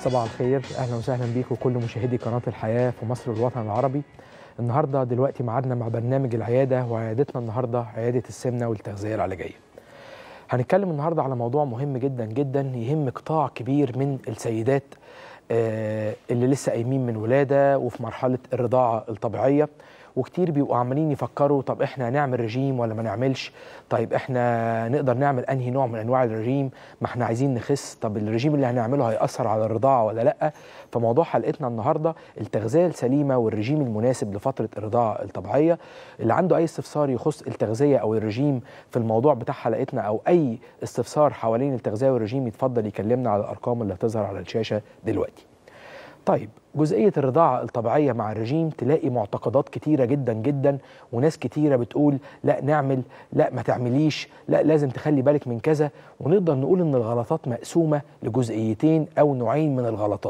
صباح الخير اهلا وسهلا بيكم كل مشاهدي قناه الحياه في مصر والوطن العربي النهارده دلوقتي ميعادنا مع برنامج العياده وعيادتنا النهارده عياده السمنه والتغذيه العلاجيه هنتكلم النهارده على موضوع مهم جدا جدا يهم قطاع كبير من السيدات آه، اللي لسه قايمين من ولاده وفي مرحله الرضاعه الطبيعيه وكتير بيبقوا عمالين يفكروا طب احنا هنعمل رجيم ولا ما نعملش طيب احنا نقدر نعمل انهي نوع من انواع الرجيم ما احنا عايزين نخس طب الرجيم اللي هنعمله هيأثر على الرضاعه ولا لا فموضوع حلقتنا النهارده التغذيه السليمه والرجيم المناسب لفتره الرضاعه الطبيعيه اللي عنده اي استفسار يخص التغذيه او الرجيم في الموضوع بتاع حلقتنا او اي استفسار حوالين التغذيه والرجيم يتفضل يكلمنا على الارقام اللي هتظهر على الشاشه دلوقتي طيب جزئية الرضاعة الطبيعية مع الرجيم تلاقي معتقدات كتيرة جدا جدا وناس كتيرة بتقول لا نعمل لا ما تعمليش لا لازم تخلي بالك من كذا ونقدر نقول ان الغلطات مقسومة لجزئيتين او نوعين من الغلطات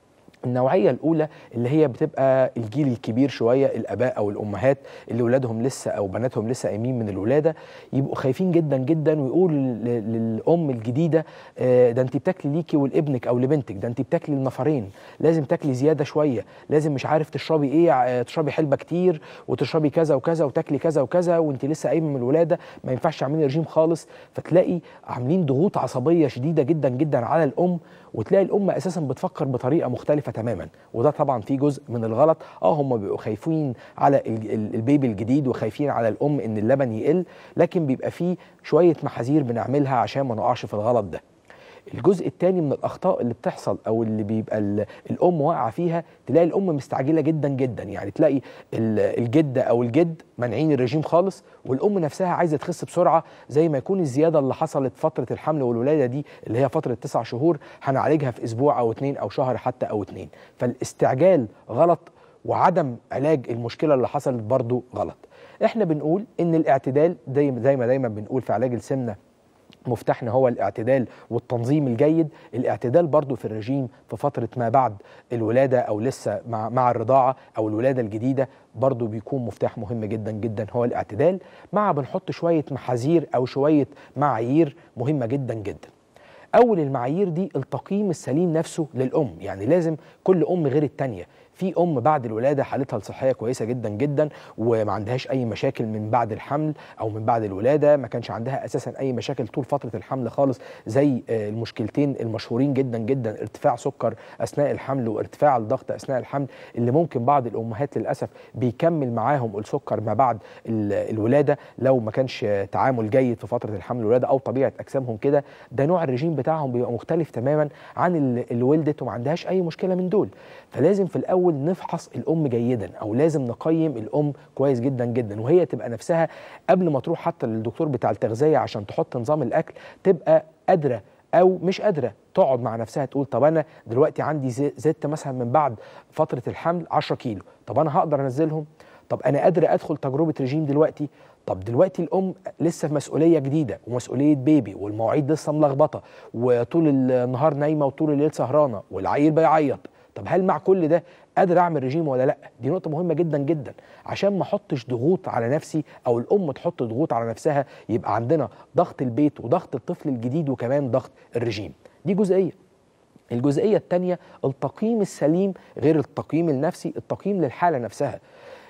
النوعية الأولى اللي هي بتبقى الجيل الكبير شوية الآباء أو الأمهات اللي ولادهم لسه أو بناتهم لسه قايمين من الولادة يبقوا خايفين جدا جدا ويقولوا لل- للأم الجديدة آه، ده أنت بتاكلي ليكي ولابنك أو لبنتك ده أنت بتاكلي النفرين لازم تاكلي زيادة شوية لازم مش عارف تشربي إيه آه، تشربي حلبة كتير وتشربي كذا وكذا وتاكلي كذا وكذا وأنت لسه قايمة من الولادة ما ينفعش تعملي رجيم خالص فتلاقي عاملين ضغوط عصبية شديدة جدا جدا على الأم وتلاقي الام اساسا بتفكر بطريقه مختلفه تماما وده طبعا في جزء من الغلط اه هم بيبقوا خايفين على ال- ال- البيبي الجديد وخايفين على الام ان اللبن يقل لكن بيبقى فيه شويه محاذير بنعملها عشان ما نقعش في الغلط ده الجزء الثاني من الاخطاء اللي بتحصل او اللي بيبقى ال- الام واقعه فيها تلاقي الام مستعجله جدا جدا يعني تلاقي ال- الجده او الجد مانعين الرجيم خالص والام نفسها عايزه تخس بسرعه زي ما يكون الزياده اللي حصلت فتره الحمل والولاده دي اللي هي فتره تسع شهور هنعالجها في اسبوع او اتنين او شهر حتى او اتنين فالاستعجال غلط وعدم علاج المشكله اللي حصلت برضو غلط احنا بنقول ان الاعتدال دايما زي ما دايما بنقول في علاج السمنه مفتاحنا هو الاعتدال والتنظيم الجيد الاعتدال برضو في الرجيم في فترة ما بعد الولادة أو لسه مع, مع الرضاعة أو الولادة الجديدة برضو بيكون مفتاح مهم جدا جدا هو الاعتدال مع بنحط شوية محاذير أو شوية معايير مهمة جدا جدا أول المعايير دي التقييم السليم نفسه للأم يعني لازم كل أم غير التانية في ام بعد الولاده حالتها الصحيه كويسه جدا جدا وما عندهاش اي مشاكل من بعد الحمل او من بعد الولاده ما كانش عندها اساسا اي مشاكل طول فتره الحمل خالص زي آه، المشكلتين المشهورين جدا جدا ارتفاع سكر اثناء الحمل وارتفاع الضغط اثناء الحمل اللي ممكن بعض الامهات للاسف بيكمل معاهم السكر ما بعد ال- الولاده لو ما كانش آه، تعامل جيد في فتره الحمل والولاده او طبيعه اجسامهم كده ده نوع الرجيم بتاعهم بيبقى مختلف تماما عن ال- اللي ولدت وما عندهاش اي مشكله من دول فلازم في الاول نفحص الام جيدا او لازم نقيم الام كويس جدا جدا وهي تبقى نفسها قبل ما تروح حتى للدكتور بتاع التغذيه عشان تحط نظام الاكل تبقى قادره او مش قادره تقعد مع نفسها تقول طب انا دلوقتي عندي زي- زدت مثلا من بعد فتره الحمل 10 كيلو طب انا هقدر انزلهم طب انا قادره ادخل تجربه رجيم دلوقتي طب دلوقتي الام لسه في مسؤوليه جديده ومسؤوليه بيبي والمواعيد لسه ملخبطه وطول النهار نايمه وطول الليل سهرانه والعيل بيعيط طب هل مع كل ده قادر اعمل رجيم ولا لا دي نقطه مهمه جدا جدا عشان ما احطش ضغوط على نفسي او الام تحط ضغوط على نفسها يبقى عندنا ضغط البيت وضغط الطفل الجديد وكمان ضغط الرجيم دي جزئيه الجزئيه الثانيه التقييم السليم غير التقييم النفسي التقييم للحاله نفسها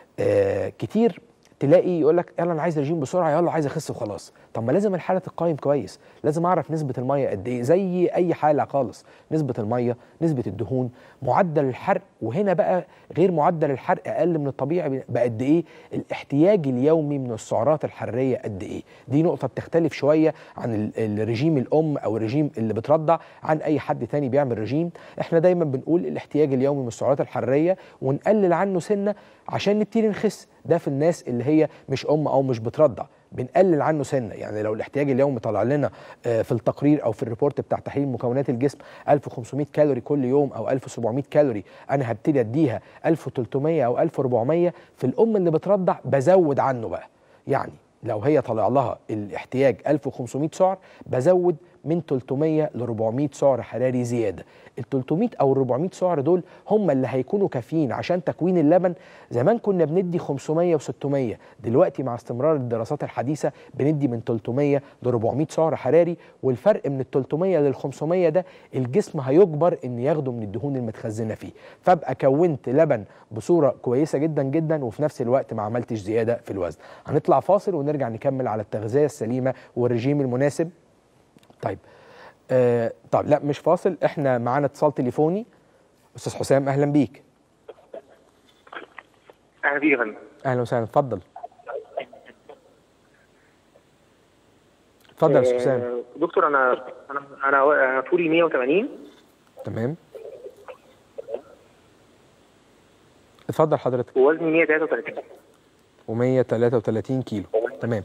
آه كتير تلاقي يقول لك يلا انا عايز رجيم بسرعه يلا عايز اخس وخلاص طب ما لازم الحاله تتقيم كويس لازم اعرف نسبه الميه قد ايه زي اي حاله خالص نسبه الميه نسبه الدهون معدل الحرق وهنا بقى غير معدل الحرق اقل من الطبيعي بقد ايه الاحتياج اليومي من السعرات الحراريه قد ايه دي نقطه بتختلف شويه عن ال- الرجيم الام او الرجيم اللي بترضع عن اي حد تاني بيعمل رجيم احنا دايما بنقول الاحتياج اليومي من السعرات الحراريه ونقلل عنه سنه عشان نبتدي نخس ده في الناس اللي هي مش ام او مش بترضع بنقلل عنه سنه يعني لو الاحتياج اليومي طلع لنا آه، في التقرير او في الريبورت بتاع تحليل مكونات الجسم 1500 كالوري كل يوم او 1700 كالوري انا هبتدي اديها 1300 او 1400 في الام اللي بترضع بزود عنه بقى يعني لو هي طالع لها الاحتياج 1500 سعر بزود من 300 ل 400 سعر حراري زياده ال 300 او ال 400 سعر دول هم اللي هيكونوا كافيين عشان تكوين اللبن زمان كنا بندي 500 و600 دلوقتي مع استمرار الدراسات الحديثه بندي من 300 ل 400 سعر حراري والفرق من ال 300 لل 500 ده الجسم هيجبر ان ياخده من الدهون المتخزنه فيه فابقى كونت لبن بصوره كويسه جدا جدا وفي نفس الوقت ما عملتش زياده في الوزن هنطلع فاصل ونرجع نكمل على التغذيه السليمه والرجيم المناسب طيب آه طب لا مش فاصل احنا معانا اتصال تليفوني استاذ حسام اهلا بيك اهلا بيك يا فندم اهلا وسهلا اتفضل اتفضل يا استاذ حسام آه، دكتور انا انا انا أنا طولي 180 تمام اتفضل حضرتك ووزني 133 و133 كيلو تمام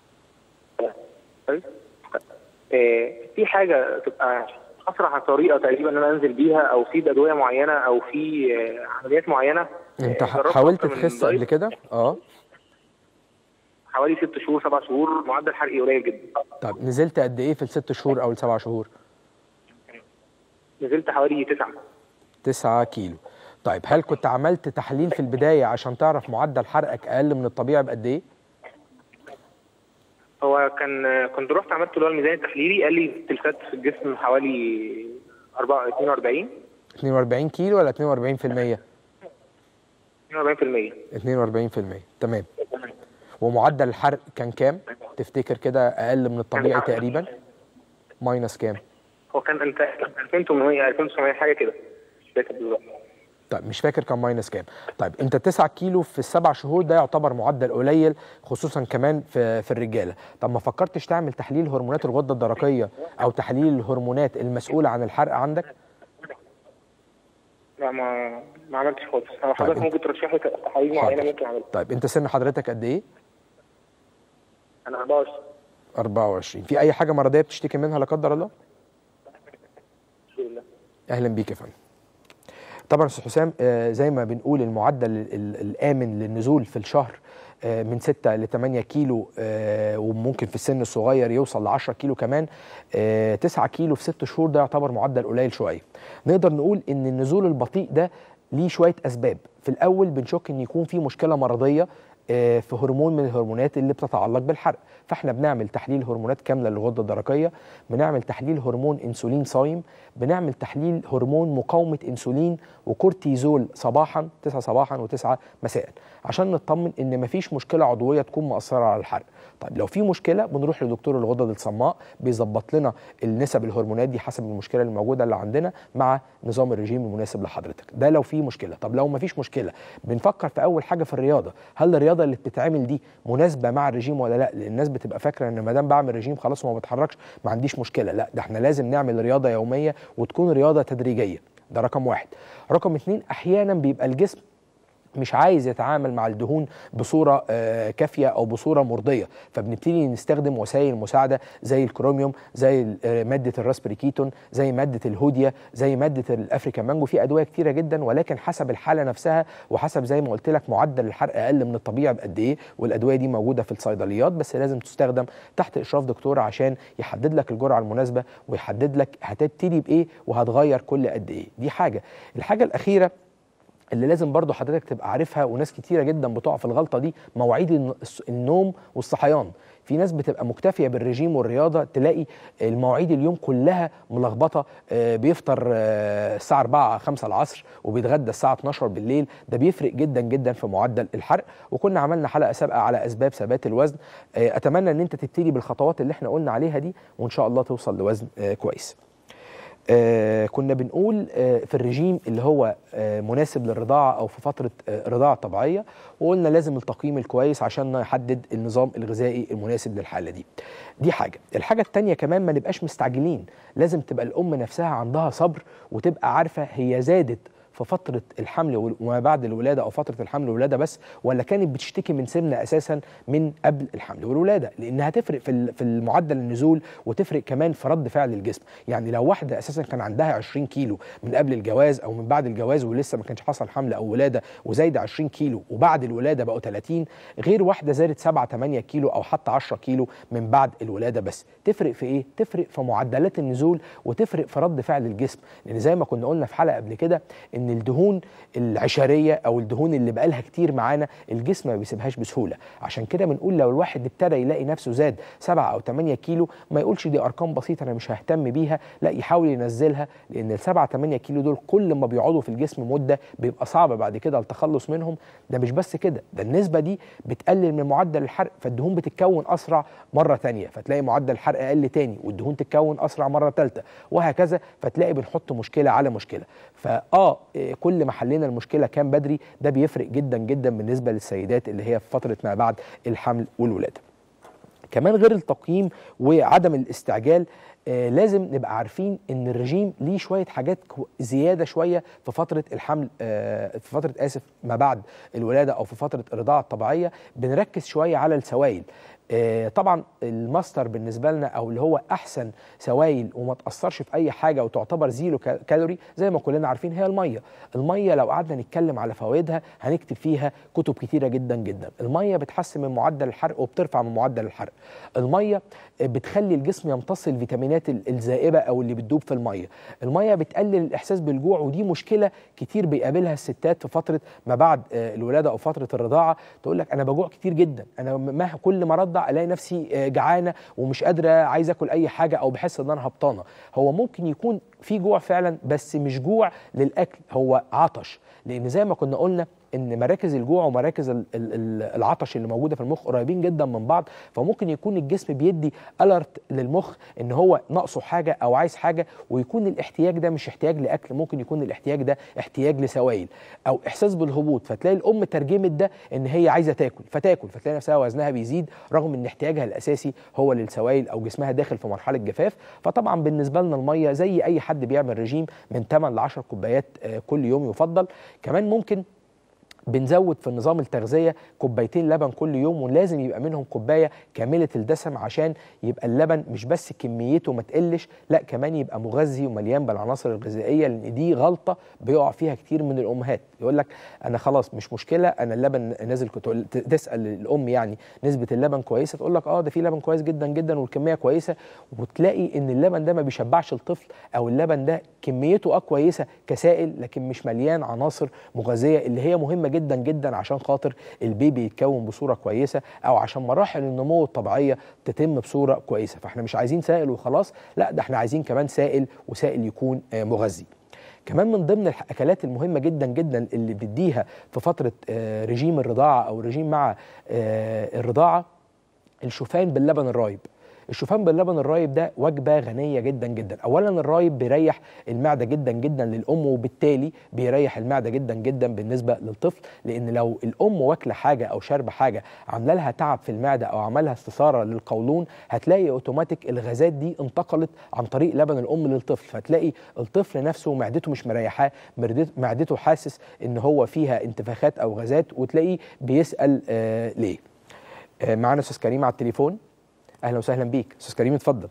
طيب آه، في حاجه تبقى اسرع طريقه تقريبا ان انا انزل بيها او في ادويه معينه او في آه، عمليات معينه انت آه، ح- جربت حاولت أكتر من تخس دايت. قبل كده اه حوالي ست شهور سبع شهور معدل حرقي قليل جدا طب نزلت قد ايه في الست شهور او السبع شهور نزلت حوالي تسعة 9 كيلو طيب هل كنت عملت تحليل في البدايه عشان تعرف معدل حرقك اقل من الطبيعي بقد ايه هو كان كنت رحت عملت اللي هو الميزان التحليلي قال لي الفات في الجسم حوالي 4 42 42 كيلو ولا 42% 42% 42% تمام ومعدل الحرق كان كام تفتكر كده اقل من الطبيعي تقريبا ماينس كام هو كان انت 2800 2900 حاجه كده مش فاكر دلوقتي طيب مش فاكر كان ماينس كام طيب انت 9 كيلو في السبع شهور ده يعتبر معدل قليل خصوصا كمان في في الرجاله طب ما فكرتش تعمل تحليل هرمونات الغده الدرقيه او تحليل الهرمونات المسؤوله عن الحرق عندك لا ما ما عملتش خالص انا طيب حضرتك انت- ممكن ترشح لي تحاليل معينه ممكن اعملها طيب انت سن حضرتك قد ايه انا 24 24 في اي حاجه مرضيه بتشتكي منها لا قدر الله الحمد لله اهلا بيك يا فندم طبعا استاذ حسام آه، زي ما بنقول المعدل ال- ال- الامن للنزول في الشهر آه، من 6 ل 8 كيلو آه، وممكن في السن الصغير يوصل ل 10 كيلو كمان 9 كيلو في 6 شهور ده يعتبر معدل قليل شويه نقدر نقول ان النزول البطيء ده ليه شويه اسباب في الاول بنشك ان يكون في مشكله مرضيه آه، في هرمون من الهرمونات اللي بتتعلق بالحرق فاحنا بنعمل تحليل هرمونات كامله للغده الدرقيه بنعمل تحليل هرمون انسولين صايم بنعمل تحليل هرمون مقاومه انسولين وكورتيزول صباحا 9 صباحا و9 مساء عشان نطمن ان مفيش مشكله عضويه تكون مأثره على الحرق طيب لو في مشكله بنروح لدكتور الغدد الصماء بيظبط لنا النسب الهرمونات دي حسب المشكله الموجوده اللي عندنا مع نظام الرجيم المناسب لحضرتك ده لو في مشكله طب لو مفيش مشكله بنفكر في اول حاجه في الرياضه هل الرياضه اللي بتتعمل دي مناسبه مع الرجيم ولا لا لان الناس بتبقى فاكره ان ما دام بعمل رجيم خلاص وما بتحركش ما عنديش مشكله لا ده احنا لازم نعمل رياضه يوميه وتكون رياضه تدريجيه ده رقم واحد رقم اتنين احيانا بيبقى الجسم مش عايز يتعامل مع الدهون بصوره آه، كافيه او بصوره مرضيه فبنبتدي نستخدم وسائل مساعده زي الكروميوم زي ال- آه، ماده الراسبريكيتون زي ماده الهوديا زي ماده الافريكان مانجو في ادويه كتيره جدا ولكن حسب الحاله نفسها وحسب زي ما قلت لك معدل الحرق اقل من الطبيعي بقد ايه والادويه دي موجوده في الصيدليات بس لازم تستخدم تحت اشراف دكتور عشان يحدد لك الجرعه المناسبه ويحدد لك هتبتدي بايه وهتغير كل قد ايه دي حاجه الحاجه الاخيره اللي لازم برضو حضرتك تبقى عارفها وناس كتيره جدا بتقع في الغلطه دي مواعيد الن- الس- النوم والصحيان في ناس بتبقى مكتفيه بالرجيم والرياضه تلاقي المواعيد اليوم كلها ملخبطه آه، بيفطر آه، الساعه 4 5 العصر وبيتغدى الساعه 12 بالليل ده بيفرق جدا جدا في معدل الحرق وكنا عملنا حلقه سابقه على اسباب ثبات الوزن آه، اتمنى ان انت تبتدي بالخطوات اللي احنا قلنا عليها دي وان شاء الله توصل لوزن آه، كويس آه كنا بنقول آه في الرجيم اللي هو آه مناسب للرضاعة أو في فترة آه رضاعة طبيعية وقلنا لازم التقييم الكويس عشان نحدد النظام الغذائي المناسب للحالة دي دي حاجة الحاجة التانية كمان ما نبقاش مستعجلين لازم تبقى الأم نفسها عندها صبر وتبقى عارفة هي زادت في فتره الحمل وال- وما بعد الولاده او فتره الحمل والولاده بس ولا كانت بتشتكي من سمنه اساسا من قبل الحمل والولاده لانها هتفرق في ال- في المعدل النزول وتفرق كمان في رد فعل الجسم يعني لو واحده اساسا كان عندها 20 كيلو من قبل الجواز او من بعد الجواز ولسه ما كانش حصل حمل او ولاده وزايده 20 كيلو وبعد الولاده بقوا 30 غير واحده زادت 7 8 كيلو او حتى 10 كيلو من بعد الولاده بس تفرق في ايه تفرق في معدلات النزول وتفرق في رد فعل الجسم لان زي ما كنا قلنا في حلقه قبل كده ان الدهون العشريه او الدهون اللي بقالها كتير معانا الجسم ما بيسيبهاش بسهوله عشان كده بنقول لو الواحد ابتدى يلاقي نفسه زاد 7 او 8 كيلو ما يقولش دي ارقام بسيطه انا مش ههتم بيها لا يحاول ينزلها لان ال 7 8 كيلو دول كل ما بيقعدوا في الجسم مده بيبقى صعب بعد كده التخلص منهم ده مش بس كده ده النسبه دي بتقلل من معدل الحرق فالدهون بتتكون اسرع مره تانية فتلاقي معدل الحرق اقل تاني والدهون تتكون اسرع مره ثالثه وهكذا فتلاقي بنحط مشكله على مشكله فاه إيه، كل ما حلينا المشكله كان بدري ده بيفرق جدا جدا بالنسبه للسيدات اللي هي في فتره ما بعد الحمل والولاده كمان غير التقييم وعدم الاستعجال آه لازم نبقى عارفين ان الرجيم ليه شويه حاجات كو- زياده شويه في فتره الحمل آه في فتره اسف ما بعد الولاده او في فتره الرضاعه الطبيعيه بنركز شويه على السوائل آه طبعا الماستر بالنسبه لنا او اللي هو احسن سوائل وما تاثرش في اي حاجه وتعتبر زيرو كا- كالوري زي ما كلنا عارفين هي الميه الميه لو قعدنا نتكلم على فوائدها هنكتب فيها كتب كتيره جدا جدا الميه بتحسن من معدل الحرق وبترفع من معدل الحرق الميه بتخلي الجسم يمتص الفيتامينات ال- الزائبه او اللي بتدوب في الميه الميه بتقلل الاحساس بالجوع ودي مشكله كتير بيقابلها الستات في فتره ما بعد آه، الولاده او فتره الرضاعه تقول لك انا بجوع كتير جدا انا ما كل ما ارضع الاقي نفسي آه، جعانه ومش قادره عايزه اكل اي حاجه او بحس ان انا هبطانه هو ممكن يكون في جوع فعلا بس مش جوع للاكل هو عطش لان زي ما كنا قلنا ان مراكز الجوع ومراكز ال- ال- ال- العطش اللي موجوده في المخ قريبين جدا من بعض فممكن يكون الجسم بيدي الرت للمخ ان هو ناقصه حاجه او عايز حاجه ويكون الاحتياج ده مش احتياج لاكل ممكن يكون الاحتياج ده احتياج لسوائل او احساس بالهبوط فتلاقي الام ترجمت ده ان هي عايزه تاكل فتاكل فتلاقي نفسها وزنها بيزيد رغم ان احتياجها الاساسي هو للسوائل او جسمها داخل في مرحله جفاف فطبعا بالنسبه لنا الميه زي اي حد بيعمل رجيم من 8 ل 10 كوبايات آه، كل يوم يفضل كمان ممكن بنزود في نظام التغذيه كوبايتين لبن كل يوم ولازم يبقى منهم كوبايه كامله الدسم عشان يبقى اللبن مش بس كميته ما تقلش لا كمان يبقى مغذي ومليان بالعناصر الغذائيه لان دي غلطه بيقع فيها كتير من الامهات يقول لك انا خلاص مش مشكله انا اللبن نازل كنت تقول- ت- تسال الام يعني نسبه اللبن كويسه تقول لك اه ده في لبن كويس جدا جدا والكميه كويسه وتلاقي ان اللبن ده ما بيشبعش الطفل او اللبن ده كميته اه كويسه كسائل لكن مش مليان عناصر مغذيه اللي هي مهمه جدا جدا عشان خاطر البيبي يتكون بصوره كويسه او عشان مراحل النمو الطبيعيه تتم بصوره كويسه فاحنا مش عايزين سائل وخلاص لا ده احنا عايزين كمان سائل وسائل يكون آه، مغذي كمان من ضمن الاكلات المهمه جدا جدا اللي بتديها في فتره آه، رجيم الرضاعه او رجيم مع آه، الرضاعه الشوفان باللبن الرايب الشوفان باللبن الرايب ده وجبه غنيه جدا جدا اولا الرايب بيريح المعده جدا جدا للام وبالتالي بيريح المعده جدا جدا بالنسبه للطفل لان لو الام واكله حاجه او شاربه حاجه عامله لها تعب في المعده او عملها استثاره للقولون هتلاقي اوتوماتيك الغازات دي انتقلت عن طريق لبن الام للطفل فتلاقي الطفل نفسه معدته مش مريحاه مردت- معدته حاسس ان هو فيها انتفاخات او غازات وتلاقيه بيسال آه ليه آه معانا استاذ كريم على التليفون اهلا وسهلا بيك استاذ كريم اتفضل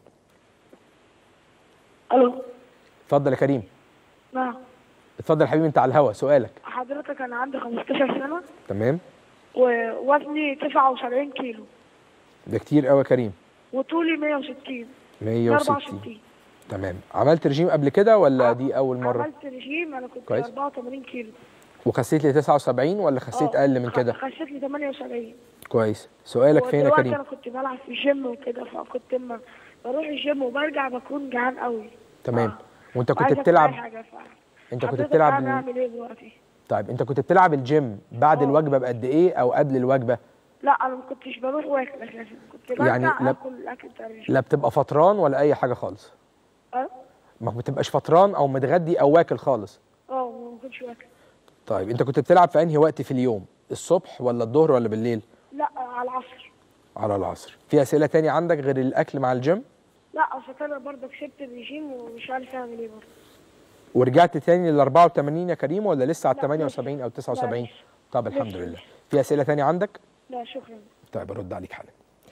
الو اتفضل يا كريم نعم اتفضل يا حبيبي انت على الهوا سؤالك حضرتك انا عندي 15 سنه تمام ووزني 79 كيلو ده كتير قوي يا كريم وطولي 160 160 64 تمام عملت رجيم قبل كده ولا دي اول مره عملت رجيم انا كنت كويس. 84 كيلو وخسيت لي 79 ولا خسيت آه، اقل من خ- كده خسيت لي 78 كويس سؤالك فين يا ودلوقتي كريم انا كنت بلعب في الجيم وكده فكنت اما بروح الجيم وبرجع بكون جعان قوي تمام آه. وانت كنت وعايز آكل بتلعب أي حاجة ف... انت كنت حضرتك بتلعب عايز ال- اعمل ايه دلوقتي طيب انت كنت بتلعب الجيم بعد آه. الوجبه بقد ايه او قبل الوجبه لا انا ما كنتش بروح واكل اساسا كنت برجع يعني لا- اكل الاكل بتاع الجيم لا بتبقى فطران ولا اي حاجه خالص اه ما بتبقاش فطران او متغدي او واكل خالص اه ما كنتش واكل طيب انت كنت بتلعب في انهي وقت في اليوم الصبح ولا الظهر ولا بالليل لا على العصر على العصر في اسئله تاني عندك غير الاكل مع الجيم لا اصل انا برضه كسبت الرجيم ومش عارف اعمل ايه برضه ورجعت تاني لل 84 يا كريم ولا لسه على لا، 78 او 79 لسه. طب الحمد لسه. لله في اسئله تانية عندك لا شكرا طيب ارد عليك حالا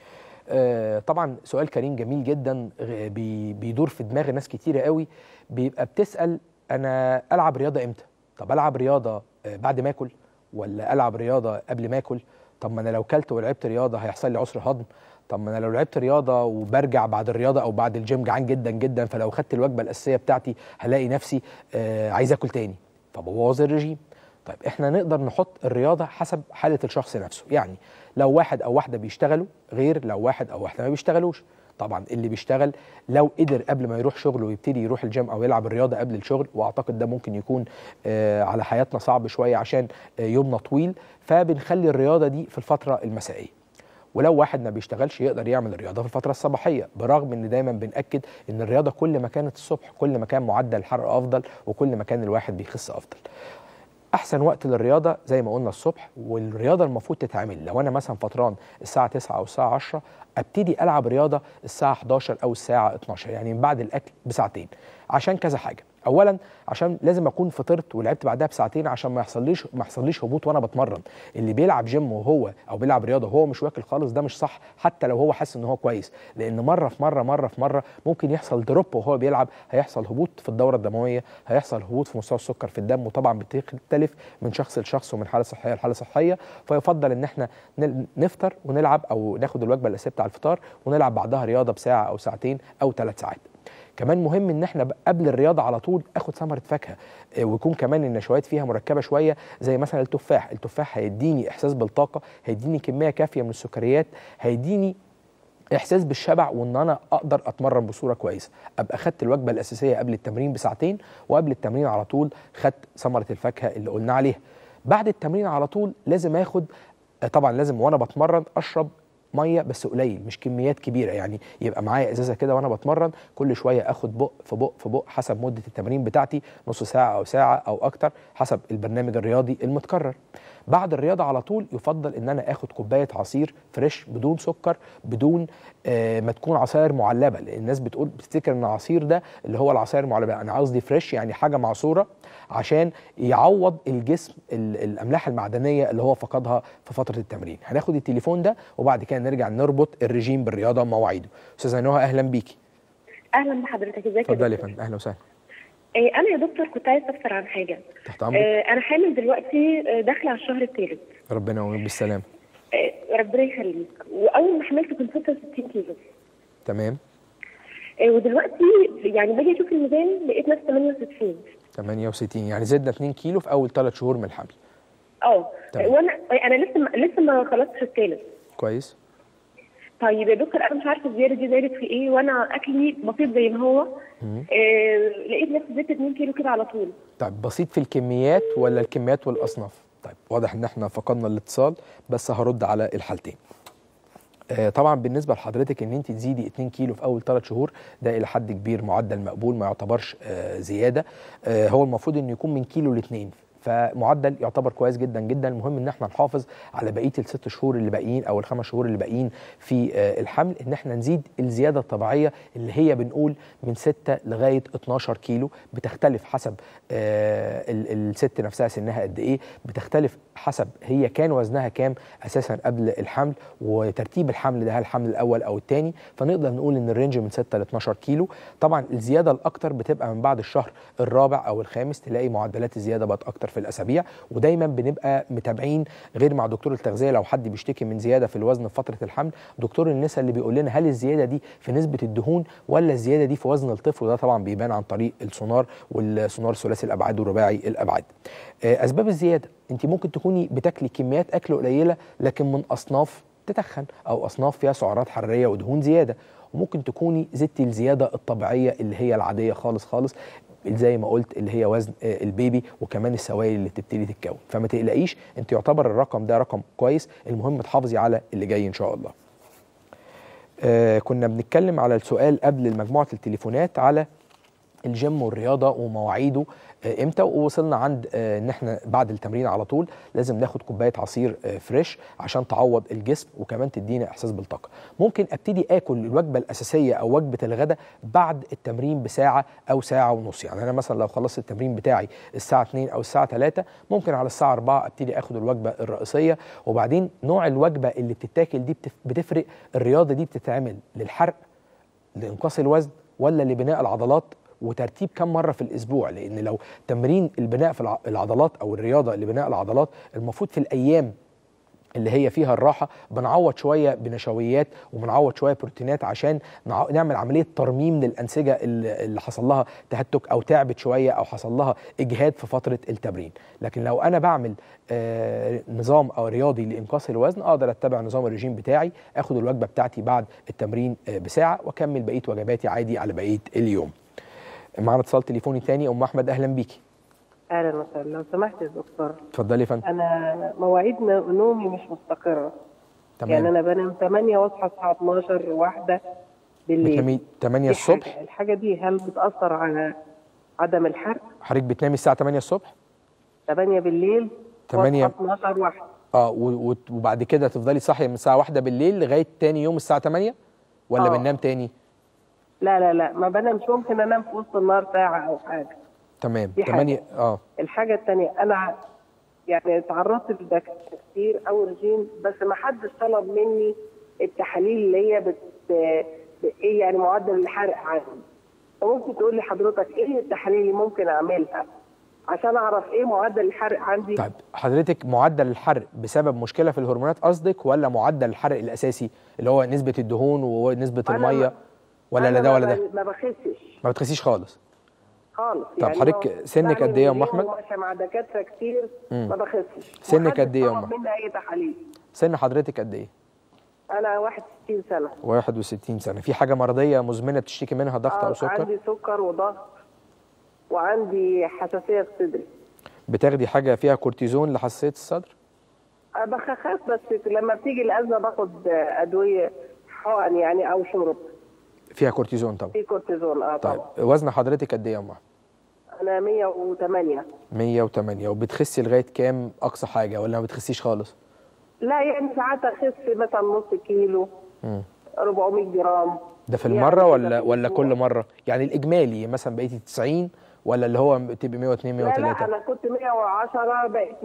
آه طبعا سؤال كريم جميل جدا غ- بي بيدور في دماغ ناس كتيره قوي بيبقى بتسال انا العب رياضه امتى طب العب رياضه آه بعد ما اكل ولا العب رياضه قبل ما اكل طب ما انا لو كلت ولعبت رياضه هيحصل لي عسر هضم طب ما انا لو لعبت رياضه وبرجع بعد الرياضه او بعد الجيم جعان جدا جدا فلو خدت الوجبه الاساسيه بتاعتي هلاقي نفسي آه عايز اكل تاني فبوظ الرجيم طيب احنا نقدر نحط الرياضه حسب حاله الشخص نفسه يعني لو واحد او واحده بيشتغلوا غير لو واحد او واحده ما بيشتغلوش طبعا اللي بيشتغل لو قدر قبل ما يروح شغله ويبتدي يروح الجيم او يلعب الرياضه قبل الشغل واعتقد ده ممكن يكون آه على حياتنا صعب شويه عشان آه يومنا طويل فبنخلي الرياضه دي في الفتره المسائيه ولو واحد ما بيشتغلش يقدر يعمل الرياضه في الفتره الصباحيه برغم ان دايما بناكد ان الرياضه كل ما كانت الصبح كل ما كان معدل الحرق افضل وكل ما كان الواحد بيخس افضل احسن وقت للرياضه زي ما قلنا الصبح والرياضه المفروض تتعمل لو انا مثلا فطران الساعه 9 او الساعه 10 ابتدي العب رياضه الساعه 11 او الساعه 12 يعني من بعد الاكل بساعتين عشان كذا حاجه اولا عشان لازم اكون فطرت ولعبت بعدها بساعتين عشان ما يحصليش ما يحصليش هبوط وانا بتمرن اللي بيلعب جيم وهو او بيلعب رياضه وهو مش واكل خالص ده مش صح حتى لو هو حاسس ان هو كويس لان مره في مره مره في مره ممكن يحصل دروب وهو بيلعب هيحصل هبوط في الدوره الدمويه هيحصل هبوط في مستوى السكر في الدم وطبعا بتختلف من شخص لشخص ومن حاله صحيه لحاله صحيه فيفضل ان احنا نل- نفطر ونلعب او ناخد الوجبه الاساسيه بتاع الفطار ونلعب بعدها رياضه بساعه او ساعتين او ثلاث ساعات كمان مهم ان احنا ب- قبل الرياضه على طول اخد ثمره فاكهه آه، ويكون كمان النشويات فيها مركبه شويه زي مثلا التفاح التفاح هيديني احساس بالطاقه هيديني كميه كافيه من السكريات هيديني احساس بالشبع وان انا اقدر اتمرن بصوره كويسه ابقى خدت الوجبه الاساسيه قبل التمرين بساعتين وقبل التمرين على طول خدت ثمره الفاكهه اللي قلنا عليها بعد التمرين على طول لازم اخد آه، طبعا لازم وانا بتمرن اشرب ميه بس قليل مش كميات كبيره يعني يبقى معايا ازازه كده وانا بتمرن كل شويه اخد بق في بق في بق حسب مده التمرين بتاعتي نص ساعه او ساعه او اكتر حسب البرنامج الرياضي المتكرر بعد الرياضه على طول يفضل ان انا اخد كوبايه عصير فريش بدون سكر بدون آه ما تكون عصاير معلبه لان الناس بتقول بتفتكر ان العصير ده اللي هو العصاير المعلبه انا قصدي فريش يعني حاجه معصوره عشان يعوض الجسم ال- الاملاح المعدنيه اللي هو فقدها في فتره التمرين هناخد التليفون ده وبعد كده نرجع نربط الرجيم بالرياضه ومواعيده استاذه نهى اهلا بيكي اهلا بحضرتك ازيك يا اتفضلي يا دكتور فندم اهلا وسهلا إيه انا يا دكتور كنت عايز استفسر عن حاجه تحت امرك إيه انا حامل دلوقتي آه، داخله على الشهر الثالث ربنا يقومك بالسلامه إيه ربنا يخليك واول ما حملت كنت 66 كيلو تمام إيه ودلوقتي يعني باجي اشوف الميزان لقيت نفسي 68 68 يعني زدنا 2 كيلو في اول 3 شهور من الحمل اه تمام. وانا انا لسه ما لسه ما خلصتش الثالث كويس طيب يا دكتور انا مش عارفه الزياده دي زادت في ايه وانا اكلي بسيط زي ما هو إيه لقيت نفسي زدت 2 كيلو كده على طول طيب بسيط في الكميات ولا الكميات والاصناف طيب واضح ان احنا فقدنا الاتصال بس هرد على الحالتين آه، طبعا بالنسبه لحضرتك ان انت تزيدي 2 كيلو في اول 3 شهور ده الى حد كبير معدل مقبول ما يعتبرش آه، زياده آه، هو المفروض انه يكون من كيلو لاثنين فمعدل يعتبر كويس جدا جدا المهم ان احنا نحافظ على بقيه الست شهور اللي باقيين او الخمس شهور اللي باقيين في آه، الحمل ان احنا نزيد الزياده الطبيعيه اللي هي بنقول من 6 لغايه 12 كيلو بتختلف حسب آه، ال- الست نفسها سنها قد ايه بتختلف حسب هي كان وزنها كام اساسا قبل الحمل وترتيب الحمل ده هل الحمل الاول او الثاني فنقدر نقول ان الرينج من 6 ل 12 كيلو طبعا الزياده الاكتر بتبقى من بعد الشهر الرابع او الخامس تلاقي معدلات الزياده بقت اكتر في الاسابيع ودايما بنبقى متابعين غير مع دكتور التغذيه لو حد بيشتكي من زياده في الوزن في فتره الحمل دكتور النساء اللي بيقول لنا هل الزياده دي في نسبه الدهون ولا الزياده دي في وزن الطفل وده طبعا بيبان عن طريق السونار والسونار ثلاثي الابعاد والرباعي الابعاد آه، اسباب الزياده انت ممكن تكوني بتاكلي كميات اكل قليله لكن من اصناف تتخن او اصناف فيها سعرات حراريه ودهون زياده وممكن تكوني زدتي الزياده الطبيعيه اللي هي العاديه خالص خالص زي ما قلت اللي هي وزن آه، البيبي وكمان السوائل اللي بتبتدي تتكون فما تقلقيش انت يعتبر الرقم ده رقم كويس المهم تحافظي على اللي جاي ان شاء الله آه كنا بنتكلم على السؤال قبل مجموعه التليفونات على الجيم والرياضه ومواعيده آه، امتى ووصلنا عند آه، ان احنا بعد التمرين على طول لازم ناخد كوبايه عصير آه، فريش عشان تعوض الجسم وكمان تدينا احساس بالطاقه ممكن ابتدي اكل الوجبه الاساسيه او وجبه الغداء بعد التمرين بساعه او ساعه ونص يعني انا مثلا لو خلصت التمرين بتاعي الساعه 2 او الساعه 3 ممكن على الساعه 4 ابتدي اخد الوجبه الرئيسيه وبعدين نوع الوجبه اللي بتتاكل دي بتف- بتفرق الرياضه دي بتتعمل للحرق لانقاص الوزن ولا لبناء العضلات وترتيب كم مره في الاسبوع لان لو تمرين البناء في الع- العضلات او الرياضه لبناء العضلات المفروض في الايام اللي هي فيها الراحه بنعوض شويه بنشويات وبنعوض شويه بروتينات عشان نع- نعمل عمليه ترميم للانسجه اللي اللي حصل لها تهتك او تعبت شويه او حصل لها اجهاد في فتره التمرين لكن لو انا بعمل آه نظام او رياضي لانقاص الوزن اقدر اتبع نظام الرجيم بتاعي اخد الوجبه بتاعتي بعد التمرين آه بساعه واكمل بقيه وجباتي عادي على بقيه اليوم معانا اتصال تليفوني تاني ام احمد اهلا بيكي اهلا وسهلا لو سمحت يا دكتور اتفضلي يا فندم انا مواعيد ن- نومي مش مستقره تمام يعني انا بنام 8 واصحى الساعه 12 واحده بالليل بتنامي 8 دي حاجة. الصبح الحاجه دي هل بتاثر على عدم الحرق حضرتك بتنامي الساعه 8 الصبح 8 بالليل 8 واصحى 12 واحده اه و- و- وبعد كده تفضلي صاحيه من الساعه واحدة بالليل لغايه تاني يوم الساعه 8 ولا آه. بننام تاني لا لا لا ما بنامش ممكن انام في وسط النهار ساعه او حاجه تمام دي حاجة. 8 اه الحاجه الثانيه انا يعني تعرضت لدكاتره كتير او رجيم بس ما حدش طلب مني التحاليل اللي هي بت ب- ايه يعني معدل الحرق عندي فممكن تقول لي حضرتك ايه التحاليل اللي ممكن اعملها عشان اعرف ايه معدل الحرق عندي طيب حضرتك معدل الحرق بسبب مشكله في الهرمونات قصدك ولا معدل الحرق الاساسي اللي هو نسبه الدهون ونسبه أنا الميه ما- ولا لا أنا ده ما ولا ب- ده ما بخسش ما بتخسيش خالص خالص طب حضرتك لو سنك بعمل قد إيه يا أم مليون أحمد؟ وماشية مع دكاتره كتير مم. ما بخسش سنك ومحدش قد إيه يا طلب أم أحمد؟ مني اي تحاليل سن حضرتك قد ايه انا 61 سنه 61 سنه في حاجه مرضيه مزمنه بتشتكي منها ضغط آه، او سكر عندي سكر وضغط وعندي حساسيه في صدري بتاخدي حاجه فيها كورتيزون لحساسيه الصدر أنا بخاف بس لما بتيجي الازمه باخد ادويه حقن يعني او شرب فيها كورتيزون طبعا في كورتيزون اه طيب طبعا وزن حضرتك قد ايه يا ام أحمد؟ انا 108 108 وبتخسي لغايه كام اقصى حاجه ولا ما بتخسيش خالص لا يعني ساعات اخس مثلا نص كيلو مم. 400 جرام ده في يعني المره كده ولا في ولا الأسبوع. كل مره يعني الاجمالي مثلا بقيتي 90 ولا اللي هو تبقي 102 لا لا 103 انا كنت 110 بقيت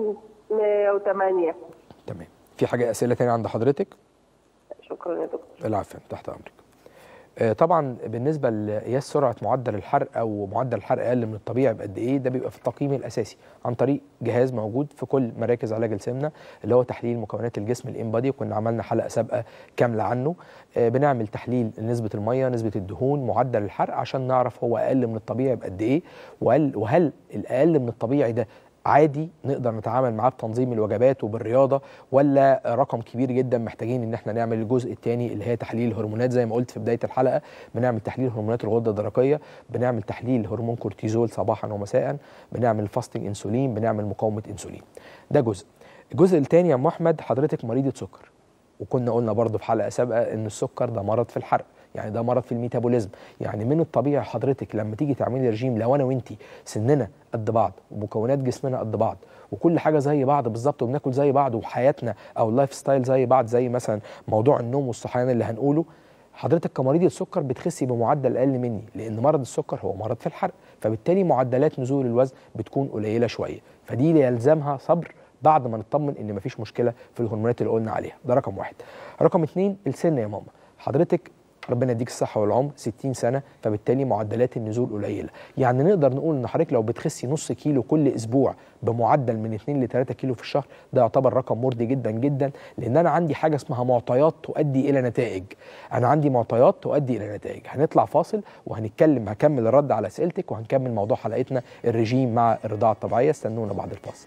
108 تمام في حاجه اسئله تانية عند حضرتك شكرا يا دكتور العفو تحت امرك آه، طبعا بالنسبه لقياس سرعه معدل الحرق او معدل الحرق اقل من الطبيعي بقد ايه ده بيبقى في التقييم الاساسي عن طريق جهاز موجود في كل مراكز علاج السمنه اللي هو تحليل مكونات الجسم الانبادي وكنا عملنا حلقه سابقه كامله عنه آه، بنعمل تحليل نسبه الميه نسبه الدهون معدل الحرق عشان نعرف هو اقل من الطبيعي بقد ايه وهل وهل الاقل من الطبيعي ده عادي نقدر نتعامل معاه بتنظيم الوجبات وبالرياضه ولا رقم كبير جدا محتاجين ان احنا نعمل الجزء الثاني اللي هي تحليل الهرمونات زي ما قلت في بدايه الحلقه بنعمل تحليل هرمونات الغده الدرقيه بنعمل تحليل هرمون كورتيزول صباحا ومساء بنعمل فاستنج انسولين بنعمل مقاومه انسولين ده جزء الجزء الثاني يا ام احمد حضرتك مريضه سكر وكنا قلنا برضه في حلقه سابقه ان السكر ده مرض في الحرق يعني ده مرض في الميتابوليزم يعني من الطبيعي حضرتك لما تيجي تعملي رجيم لو انا وانتي سننا قد بعض ومكونات جسمنا قد بعض وكل حاجه زي بعض بالظبط وبناكل زي بعض وحياتنا او اللايف ستايل زي بعض زي مثلا موضوع النوم والصحيان اللي هنقوله حضرتك كمريض السكر بتخسي بمعدل اقل مني لان مرض السكر هو مرض في الحرق فبالتالي معدلات نزول الوزن بتكون قليله شويه فدي يلزمها صبر بعد ما نطمن ان مفيش مشكله في الهرمونات اللي قلنا عليها ده رقم واحد رقم اتنين السن يا ماما حضرتك ربنا يديك الصحه والعمر 60 سنه فبالتالي معدلات النزول قليله يعني نقدر نقول ان حضرتك لو بتخسي نص كيلو كل اسبوع بمعدل من 2 ل 3 كيلو في الشهر ده يعتبر رقم مرضي جدا جدا لان انا عندي حاجه اسمها معطيات تؤدي الى نتائج انا عندي معطيات تؤدي الى نتائج هنطلع فاصل وهنتكلم هكمل الرد على اسئلتك وهنكمل موضوع حلقتنا الرجيم مع الرضاعه الطبيعيه استنونا بعد الفاصل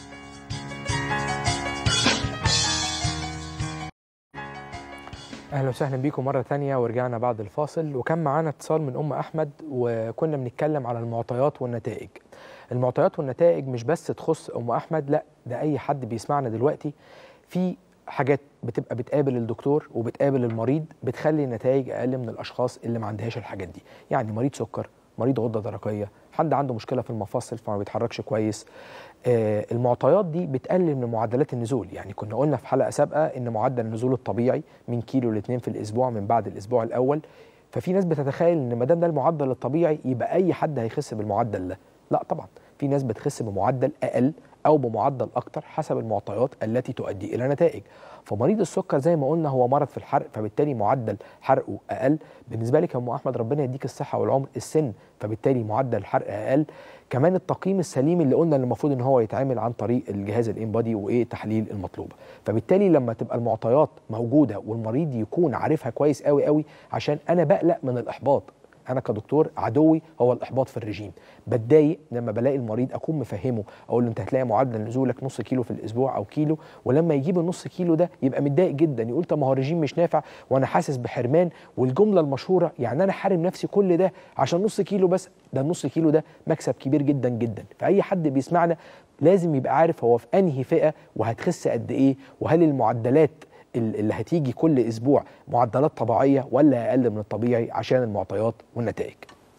اهلا وسهلا بيكم مره تانية ورجعنا بعد الفاصل وكان معانا اتصال من ام احمد وكنا بنتكلم على المعطيات والنتائج المعطيات والنتائج مش بس تخص ام احمد لا ده اي حد بيسمعنا دلوقتي في حاجات بتبقى بتقابل الدكتور وبتقابل المريض بتخلي النتائج اقل من الاشخاص اللي ما عندهاش الحاجات دي يعني مريض سكر مريض غده درقيه حد عنده مشكله في المفاصل فما بيتحركش كويس آه المعطيات دي بتقلل من معدلات النزول يعني كنا قلنا في حلقه سابقه ان معدل النزول الطبيعي من كيلو لاثنين في الاسبوع من بعد الاسبوع الاول ففي ناس بتتخيل ان ما دام ده المعدل الطبيعي يبقى اي حد هيخس بالمعدل ده لا طبعا في ناس بتخس بمعدل اقل او بمعدل اكتر حسب المعطيات التي تؤدي الى نتائج فمريض السكر زي ما قلنا هو مرض في الحرق فبالتالي معدل حرقه اقل بالنسبه لك يا ام احمد ربنا يديك الصحه والعمر السن فبالتالي معدل الحرق اقل كمان التقييم السليم اللي قلنا اللي المفروض ان هو يتعامل عن طريق الجهاز الانبادي وايه التحاليل المطلوبه فبالتالي لما تبقى المعطيات موجوده والمريض يكون عارفها كويس قوي قوي عشان انا بقلق من الاحباط انا كدكتور عدوي هو الاحباط في الرجيم بتضايق لما بلاقي المريض اكون مفهمه اقول له انت هتلاقي معدل نزولك نص كيلو في الاسبوع او كيلو ولما يجيب النص كيلو ده يبقى متضايق جدا يقول طب ما هو الرجيم مش نافع وانا حاسس بحرمان والجمله المشهوره يعني انا حارم نفسي كل ده عشان نص كيلو بس ده النص كيلو ده مكسب كبير جدا جدا فاي حد بيسمعنا لازم يبقى عارف هو في انهي فئه وهتخس قد ايه وهل المعدلات اللي هتيجي كل اسبوع معدلات طبيعيه ولا اقل من الطبيعي عشان المعطيات والنتائج.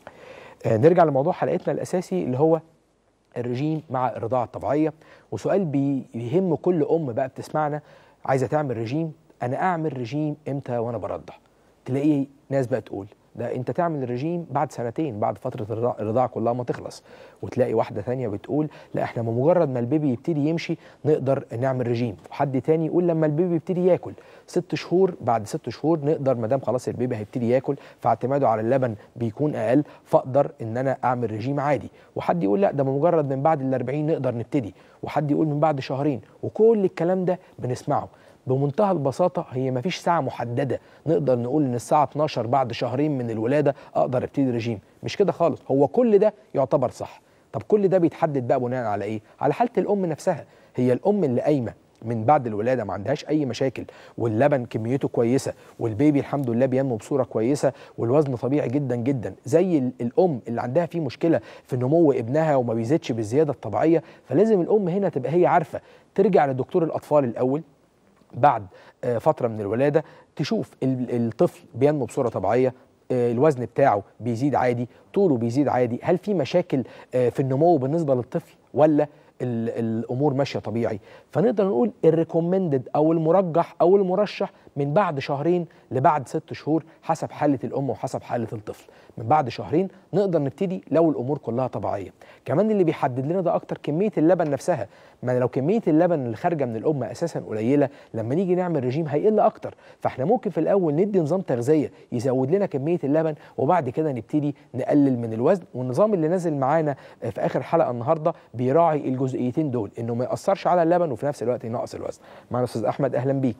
آه نرجع لموضوع حلقتنا الاساسي اللي هو الرجيم مع الرضاعه الطبيعيه وسؤال بيهم كل ام بقى بتسمعنا عايزه تعمل رجيم انا اعمل رجيم امتى وانا برضع؟ تلاقي ناس بقى تقول ده انت تعمل الرجيم بعد سنتين بعد فتره الرضاعه كلها ما تخلص وتلاقي واحده ثانيه بتقول لا احنا بمجرد ما البيبي يبتدي يمشي نقدر نعمل رجيم وحد تاني يقول لما البيبي يبتدي ياكل ست شهور بعد ست شهور نقدر ما دام خلاص البيبي هيبتدي ياكل فاعتماده على اللبن بيكون اقل فاقدر ان انا اعمل رجيم عادي وحد يقول لا ده بمجرد من بعد ال 40 نقدر نبتدي وحد يقول من بعد شهرين وكل الكلام ده بنسمعه بمنتهى البساطة هي مفيش ساعة محددة نقدر نقول إن الساعة 12 بعد شهرين من الولادة أقدر أبتدي رجيم مش كده خالص هو كل ده يعتبر صح طب كل ده بيتحدد بقى بناء على إيه؟ على حالة الأم نفسها هي الأم اللي قايمة من بعد الولاده ما عندهاش اي مشاكل واللبن كميته كويسه والبيبي الحمد لله بينمو بصوره كويسه والوزن طبيعي جدا جدا زي الام اللي عندها في مشكله في نمو ابنها وما بيزيدش بالزياده الطبيعيه فلازم الام هنا تبقى هي عارفه ترجع لدكتور الاطفال الاول بعد فتره من الولاده تشوف الطفل بينمو بصوره طبيعيه الوزن بتاعه بيزيد عادي طوله بيزيد عادي هل في مشاكل في النمو بالنسبه للطفل ولا الامور ماشيه طبيعي فنقدر نقول الريكومندد او المرجح او المرشح من بعد شهرين لبعد ست شهور حسب حاله الام وحسب حاله الطفل من بعد شهرين نقدر نبتدي لو الامور كلها طبيعيه كمان اللي بيحدد لنا ده اكتر كميه اللبن نفسها ما لو كميه اللبن اللي خارجه من الام اساسا قليله لما نيجي نعمل رجيم هيقل اكتر فاحنا ممكن في الاول ندي نظام تغذيه يزود لنا كميه اللبن وبعد كده نبتدي نقلل من الوزن والنظام اللي نازل معانا في اخر حلقه النهارده بيراعي الجزئيتين دول انه ما ياثرش على اللبن وفي نفس الوقت ينقص الوزن معنا استاذ احمد اهلا بيك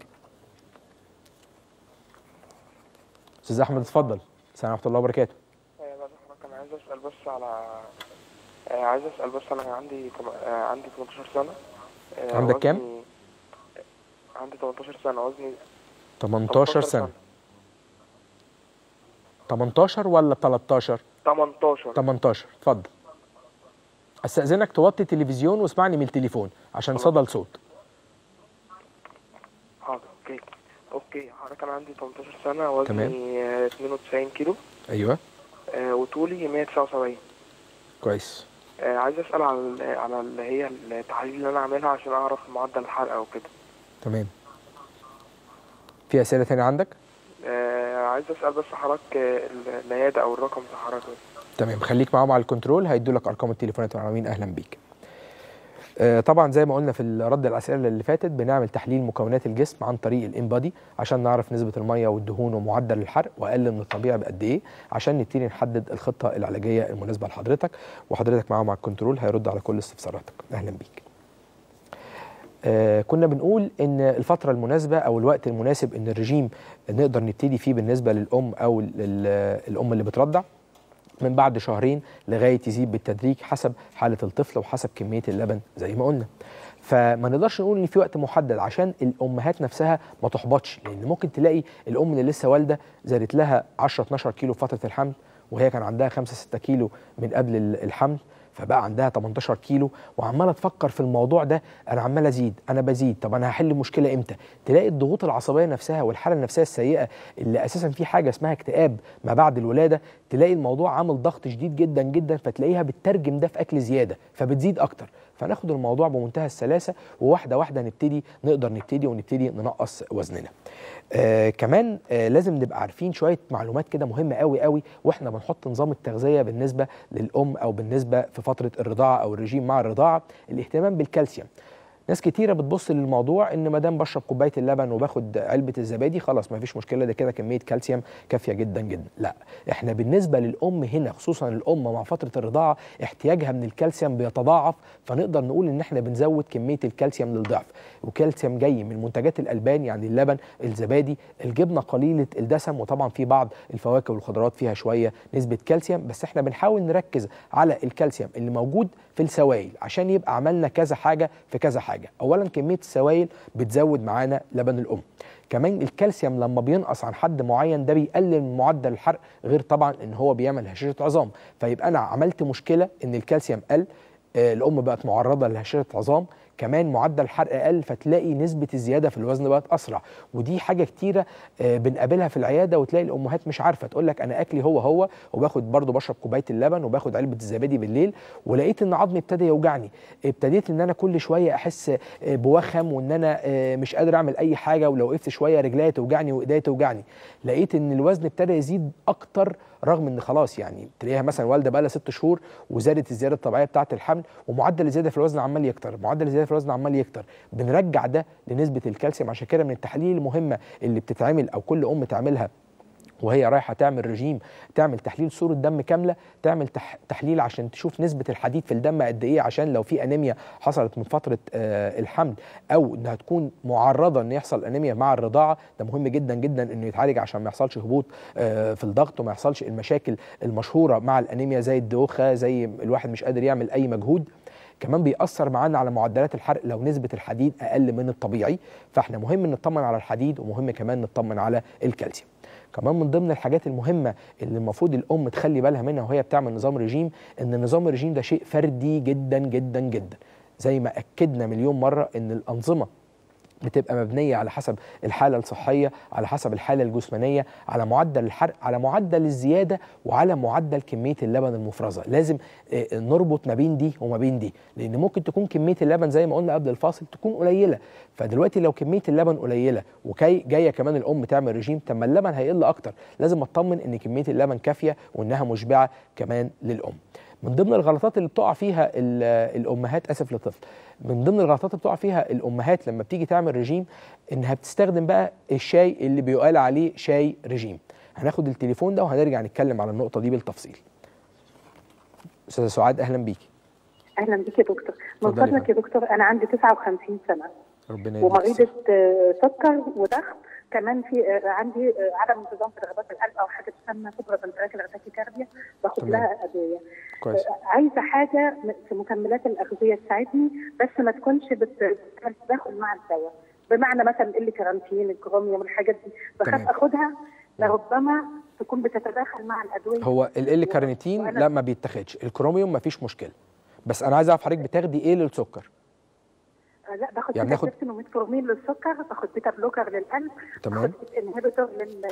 استاذ احمد اتفضل السلام ورحمه الله وبركاته انا عايز اسال بس على آه، عايز اسال بس انا عندي طب... آه، عندي 18 سنه آه، عندك كام؟ وزني- عندي 18 سنه وزني 18 سنه 18 ولا 13 18 18 اتفضل استاذنك توطي التلفزيون واسمعني من التليفون عشان صدى الصوت حاضر اوكي اوكي حضرتك انا عندي 18 سنه تمام. وزني آه، 92 كيلو ايوه آه، وطولي 179 كويس آه، عايز اسال على ال- على اللي هي التحاليل اللي انا عاملها عشان اعرف معدل الحرق او كده تمام في اسئله تانية عندك آه، عايز اسال بس حضرتك آه، العياده او الرقم بتاع حضرتك تمام خليك معاهم على الكنترول هيدوا لك ارقام التليفونات والعناوين اهلا بيك آه، طبعا زي ما قلنا في رد الاسئله اللي فاتت بنعمل تحليل مكونات الجسم عن طريق الانبادي عشان نعرف نسبه الميه والدهون ومعدل الحرق واقل من الطبيعي بقد ايه عشان نبتدي نحدد الخطه العلاجيه المناسبه لحضرتك وحضرتك معاهم على الكنترول هيرد على كل استفساراتك اهلا بيك آه كنا بنقول ان الفتره المناسبه او الوقت المناسب ان الرجيم نقدر نبتدي فيه بالنسبه للام او لل- الام اللي بترضع من بعد شهرين لغايه يزيد بالتدريج حسب حاله الطفل وحسب كميه اللبن زي ما قلنا فما نقدرش نقول ان في وقت محدد عشان الامهات نفسها ما تحبطش لان ممكن تلاقي الام اللي لسه والده زادت لها 10 12 كيلو في فتره الحمل وهي كان عندها 5 6 كيلو من قبل ال- الحمل فبقى عندها 18 كيلو وعماله تفكر في الموضوع ده انا عمال ازيد انا بزيد طب انا هحل المشكله امتى تلاقي الضغوط العصبيه نفسها والحاله النفسيه السيئه اللي اساسا في حاجه اسمها اكتئاب ما بعد الولاده تلاقي الموضوع عامل ضغط شديد جدا جدا فتلاقيها بتترجم ده في اكل زياده فبتزيد اكتر فناخد الموضوع بمنتهى السلاسه وواحده واحده نبتدي نقدر نبتدي ونبتدي ننقص وزننا آه كمان آه لازم نبقى عارفين شويه معلومات كده مهمه قوي قوي واحنا بنحط نظام التغذيه بالنسبه للام او بالنسبه في فتره الرضاعه او الرجيم مع الرضاعه الاهتمام بالكالسيوم ناس كتيره بتبص للموضوع ان ما دام بشرب كوبايه اللبن وباخد علبه الزبادي خلاص ما فيش مشكله ده كده كميه كالسيوم كافيه جدا جدا لا احنا بالنسبه للام هنا خصوصا الام مع فتره الرضاعه احتياجها من الكالسيوم بيتضاعف فنقدر نقول ان احنا بنزود كميه الكالسيوم للضعف وكالسيوم جاي من منتجات الالبان يعني اللبن الزبادي الجبنه قليله الدسم وطبعا في بعض الفواكه والخضروات فيها شويه نسبه كالسيوم بس احنا بنحاول نركز على الكالسيوم اللي موجود في السوائل عشان يبقى عملنا كذا حاجه في كذا حاجه اولا كميه السوائل بتزود معانا لبن الام كمان الكالسيوم لما بينقص عن حد معين ده بيقلل من معدل الحرق غير طبعا ان هو بيعمل هشاشه عظام فيبقى انا عملت مشكله ان الكالسيوم قل آه الام بقت معرضه لهشاشه عظام كمان معدل الحرق قل فتلاقي نسبة الزيادة في الوزن بقت أسرع ودي حاجة كتيرة آه بنقابلها في العيادة وتلاقي الأمهات مش عارفة تقول لك أنا أكلي هو هو وباخد برضو بشرب كوباية اللبن وباخد علبة الزبادي بالليل ولقيت إن عظمي ابتدى يوجعني ابتديت إن أنا كل شوية أحس آه بوخم وإن أنا آه مش قادر أعمل أي حاجة ولو وقفت شوية رجليا توجعني وإيديا توجعني لقيت إن الوزن ابتدى يزيد أكتر رغم ان خلاص يعني تلاقيها مثلا والده بقى لها ست شهور وزادت الزياده الطبيعيه بتاعه الحمل ومعدل الزياده في الوزن عمال يكتر معدل الزياده في الوزن عمال يكتر بنرجع ده لنسبه الكالسيوم عشان كده من التحاليل المهمه اللي بتتعمل او كل ام تعملها وهي رايحه تعمل رجيم تعمل تحليل صوره دم كامله تعمل تح تحليل عشان تشوف نسبه الحديد في الدم قد ايه عشان لو في انيميا حصلت من فتره آه الحمل او انها تكون معرضه ان يحصل انيميا مع الرضاعه ده مهم جدا جدا انه يتعالج عشان ما يحصلش هبوط آه في الضغط وما يحصلش المشاكل المشهوره مع الانيميا زي الدوخه زي الواحد مش قادر يعمل اي مجهود كمان بيأثر معانا على معدلات الحرق لو نسبة الحديد أقل من الطبيعي فاحنا مهم نطمن على الحديد ومهم كمان نطمن على الكالسيوم كمان من ضمن الحاجات المهمة اللي المفروض الأم تخلي بالها منها وهي بتعمل نظام رجيم إن نظام الرجيم ده شيء فردي جدا جدا جدا زي ما أكدنا مليون مرة إن الأنظمة بتبقى مبنيه على حسب الحاله الصحيه على حسب الحاله الجسمانيه على معدل الحرق على معدل الزياده وعلى معدل كميه اللبن المفرزه لازم نربط ما بين دي وما بين دي لان ممكن تكون كميه اللبن زي ما قلنا قبل الفاصل تكون قليله فدلوقتي لو كميه اللبن قليله وكي جايه كمان الام تعمل رجيم طب ما اللبن هيقل اكتر لازم اطمن ان كميه اللبن كافيه وانها مشبعه كمان للام من ضمن الغلطات اللي بتقع فيها الامهات اسف للطفل من ضمن الغلطات اللي بتقع فيها الامهات لما بتيجي تعمل رجيم انها بتستخدم بقى الشاي اللي بيقال عليه شاي رجيم هناخد التليفون ده وهنرجع نتكلم على النقطه دي بالتفصيل استاذه سعاد اهلا بيكي اهلا بيك يا دكتور من فضلك يا دكتور انا عندي 59 سنه ربنا ومريضه سكر وضغط كمان في عندي عدم انتظام في ضربات القلب او حاجه تسمى كبرى فنتراكل تاكيكارديا باخد تمام. لها ادويه كويس عايزه حاجه في مكملات الاغذيه تساعدني بس ما تكونش بت- بتتداخل مع الدواء بمعنى مثلا اللي كرانتين الكروميوم الحاجات دي بخاف تمام. اخدها لربما تكون بتتداخل مع الادويه هو ال كارنيتين وأنا- لا ما بيتاخدش الكروميوم ما فيش مشكله بس انا عايز اعرف حضرتك بتاخدي ايه للسكر آه، لا باخد يعني يعني ناخد- بيتا وميتفورمين للسكر باخد بيتا بلوكر للقلب تمام. باخد انهبيتور لل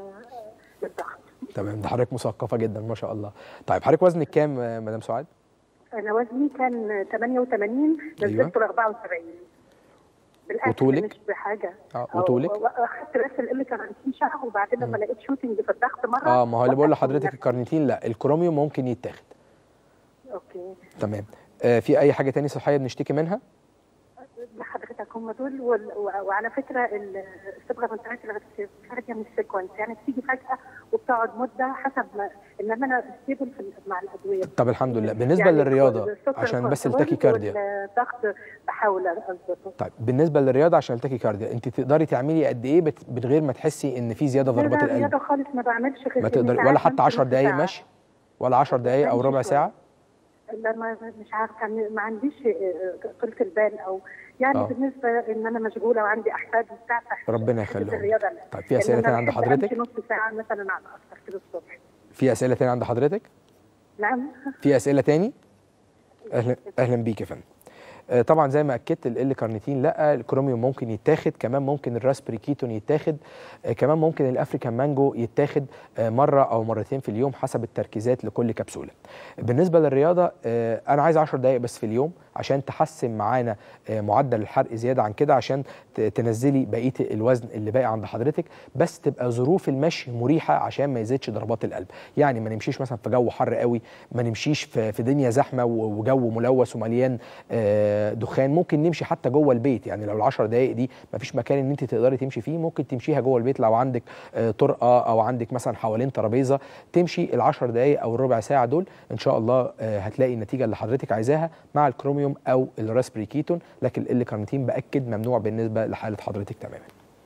للضغط تمام ده حضرتك مثقفه جدا ما شاء الله طيب حضرتك وزنك كام آه، مدام سعاد انا وزني كان 88 أيوة. نزلت ل 74 بالأكل وطولك؟ مش بحاجه اه أو- وطولك اخدت بس ال 30 شهر وبعدين لما لقيت شوتنج في الضغط مره اه ما هو اللي بقول وقفت لحضرتك نفسي. الكارنيتين لا الكروميوم ممكن يتاخد اوكي تمام آه في اي حاجه تاني صحيه بنشتكي منها لحضرتك هم دول وال- و- وعلى فكره ال- الصبغه بتاعت الكارديا مش سيكونس يعني بتيجي فجاه وبتقعد مده حسب ما انما انا ستيبل في ال- مع الادويه طب الحمد لله بالنسبه يعني للرياضه السكر عشان بس كنترول التاكي كارديا والضغط بحاول اظبطه طيب بالنسبه للرياضه عشان التاكي كارديا انت تقدري تعملي قد ايه بت- من غير ما تحسي ان في زياده في لا ضربات لا القلب رياضه خالص ما بعملش غير ما إني تقدري ساعات ولا حتى بمشي 10 نص دقائق ساعة. مشي ولا 10 دقائق او بمشي ربع شوية. ساعه لا ما مش عارفه يعني ما عنديش آه، طولة البال او يعني آه. أوه. بالنسبه ان انا مشغوله وعندي احفاد وبتاع فح- ربنا حتة يخليهم الرياضه لا. طيب في اسئله إنما تانية عند بحب حضرتك امشي نص ساعه مثلا على اكتر كده الصبح في اسئله تانية عند حضرتك نعم في اسئله تاني اهلا اهلا بيك يا فندم آه، طبعا زي ما اكدت ال كارنيتين لا الكروميوم ممكن يتاخد كمان ممكن الراسبري كيتون يتاخد آه، كمان ممكن الافريكان مانجو يتاخد آه، مره او مرتين في اليوم حسب التركيزات لكل كبسوله بالنسبه للرياضه آه، انا عايز 10 دقائق بس في اليوم عشان تحسن معانا آه، معدل الحرق زياده عن كده عشان ت- تنزلي بقيه الوزن اللي باقي عند حضرتك بس تبقى ظروف المشي مريحه عشان ما يزيدش ضربات القلب يعني ما نمشيش مثلا في جو حر قوي ما نمشيش في في دنيا زحمه و- وجو ملوث ومليان آه، دخان ممكن نمشي حتى جوه البيت يعني لو العشر دقائق دي ما فيش مكان ان انت تقدري تمشي فيه ممكن تمشيها جوه البيت لو عندك آه، طرقه او عندك مثلا حوالين ترابيزه تمشي العشر دقائق او الربع ساعه دول ان شاء الله آه، هتلاقي النتيجه اللي حضرتك عايزاها مع الكروميوم او الراسبري كيتون لكن ال كارنيتين باكد ممنوع بالنسبه لحاله حضرتك تماما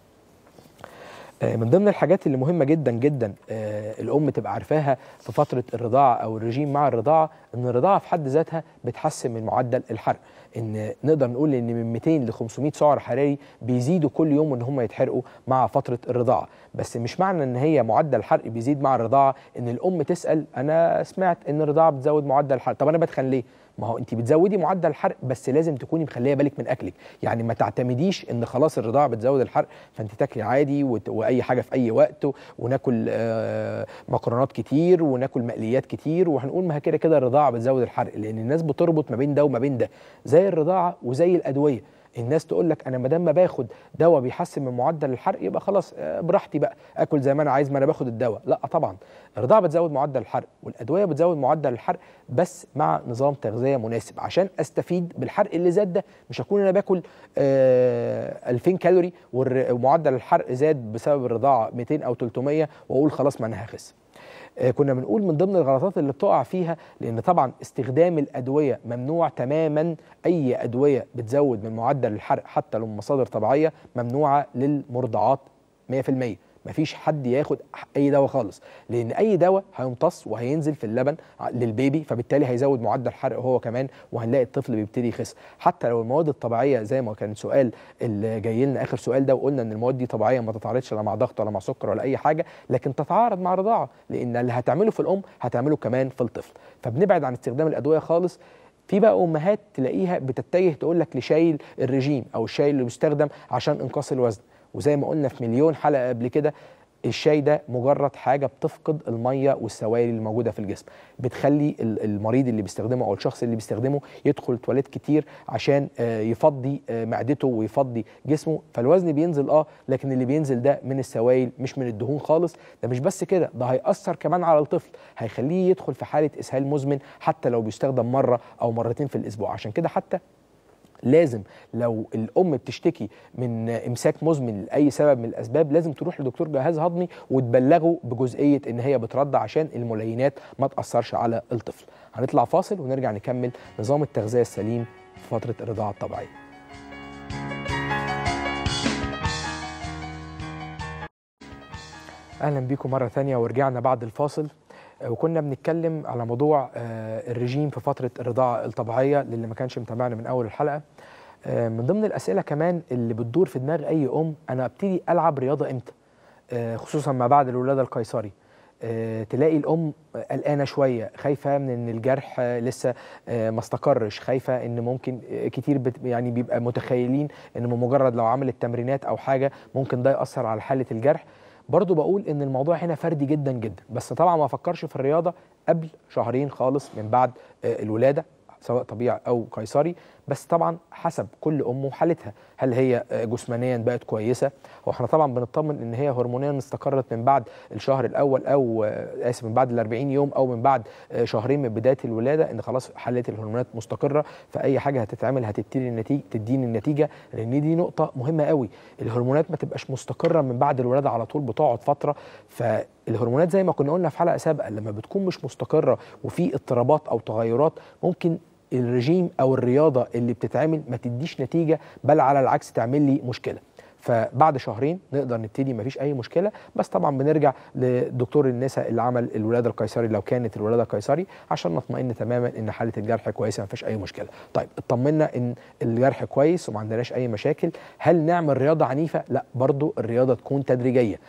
آه، من ضمن الحاجات اللي مهمه جدا جدا آه، الام تبقى عارفاها في فتره الرضاعه او الرجيم مع الرضاعه ان الرضاعه في حد ذاتها بتحسن من معدل الحرق ان نقدر نقول ان من 200 ل 500 سعر حراري بيزيدوا كل يوم ان هم يتحرقوا مع فتره الرضاعه بس مش معنى ان هي معدل الحرق بيزيد مع الرضاعه ان الام تسال انا سمعت ان الرضاعه بتزود معدل الحرق طب انا بتخن ليه ما هو انت بتزودي معدل الحرق بس لازم تكوني مخليه بالك من اكلك يعني ما تعتمديش ان خلاص الرضاعه بتزود الحرق فانت تاكلي عادي وت- واي حاجه في اي وقت و- وناكل آه، مكرونات كتير وناكل مقليات كتير وهنقول ما هي كده كده الرضاعه بتزود الحرق لان الناس بتربط ما بين ده وما بين ده زي الرضاعه وزي الادويه الناس تقول لك انا ما دام ما باخد دواء بيحسن من معدل الحرق يبقى خلاص آه، براحتي بقى اكل زي ما انا عايز ما انا باخد الدواء لا طبعا الرضاعه بتزود معدل الحرق والادويه بتزود معدل الحرق بس مع نظام تغذيه مناسب عشان استفيد بالحرق اللي زاد ده مش هكون انا باكل آه 2000 كالوري والر- ومعدل الحرق زاد بسبب الرضاعه 200 او 300 واقول خلاص ما انا هخس آه، كنا بنقول من ضمن الغلطات اللي بتقع فيها لان طبعا استخدام الادويه ممنوع تماما اي ادويه بتزود من معدل الحرق حتى لو من مصادر طبيعيه ممنوعه للمرضعات 100% مفيش حد ياخد اي دواء خالص لان اي دواء هيمتص وهينزل في اللبن ع- للبيبي فبالتالي هيزود معدل حرقه هو كمان وهنلاقي الطفل بيبتدي يخس حتى لو المواد الطبيعيه زي ما كان سؤال اللي جاي لنا اخر سؤال ده وقلنا ان المواد دي طبيعيه ما تتعارضش لا مع ضغط ولا مع سكر ولا اي حاجه لكن تتعارض مع الرضاعه لان اللي هتعمله في الام هتعمله كمان في الطفل فبنبعد عن استخدام الادويه خالص في بقى امهات تلاقيها بتتجه تقول لك لشايل الرجيم او الشاي اللي بيستخدم عشان انقاص الوزن وزي ما قلنا في مليون حلقه قبل كده الشاي ده مجرد حاجه بتفقد الميه والسوائل اللي موجوده في الجسم بتخلي ال- المريض اللي بيستخدمه او الشخص اللي بيستخدمه يدخل تواليت كتير عشان آه، يفضي آه، معدته ويفضي جسمه فالوزن بينزل اه لكن اللي بينزل ده من السوائل مش من الدهون خالص ده مش بس كده ده هيأثر كمان على الطفل هيخليه يدخل في حاله اسهال مزمن حتى لو بيستخدم مره او مرتين في الاسبوع عشان كده حتى لازم لو الام بتشتكي من امساك مزمن لاي سبب من الاسباب لازم تروح لدكتور جهاز هضمي وتبلغه بجزئيه ان هي بترضع عشان الملينات ما تاثرش على الطفل هنطلع فاصل ونرجع نكمل نظام التغذيه السليم في فتره الرضاعه الطبيعيه اهلا بيكم مره ثانيه ورجعنا بعد الفاصل آه، وكنا بنتكلم على موضوع آه، الرجيم في فتره الرضاعه الطبيعيه للي ما كانش متابعنا من اول الحلقه آه، من ضمن الاسئله كمان اللي بتدور في دماغ اي ام انا ابتدي العب رياضه امتى آه، خصوصا ما بعد الولاده القيصري آه، تلاقي الام قلقانه شويه خايفه من ان الجرح آه، لسه آه، ما استقرش خايفه ان ممكن آه، كتير بت يعني بيبقى متخيلين ان بمجرد لو عملت تمرينات او حاجه ممكن ده ياثر على حاله الجرح برضو بقول ان الموضوع هنا فردي جدا جدا بس طبعا ما افكرش في الرياضه قبل شهرين خالص من بعد آه، الولاده سواء طبيعي او قيصري بس طبعا حسب كل ام وحالتها هل هي آه، جسمانيا بقت كويسه واحنا طبعا بنطمن ان هي هرمونيا استقرت من بعد الشهر الاول او آه، اسف من بعد ال 40 يوم او من بعد آه، شهرين من بدايه الولاده ان خلاص حاله الهرمونات مستقره فاي حاجه هتتعمل هتبتدي النتيجه تديني النتيجه لان دي نقطه مهمه قوي الهرمونات ما تبقاش مستقره من بعد الولاده على طول بتقعد فتره فالهرمونات زي ما كنا قلنا في حلقه سابقه لما بتكون مش مستقره وفي اضطرابات او تغيرات ممكن الرجيم او الرياضه اللي بتتعمل ما تديش نتيجه بل على العكس تعمل لي مشكله فبعد شهرين نقدر نبتدي مفيش اي مشكله بس طبعا بنرجع لدكتور النساء اللي عمل الولاده القيصري لو كانت الولاده قيصري عشان نطمئن تماما ان حاله الجرح كويسه مفيش اي مشكله طيب اطمنا ان الجرح كويس وما عندناش اي مشاكل هل نعمل رياضه عنيفه لا برضو الرياضه تكون تدريجيه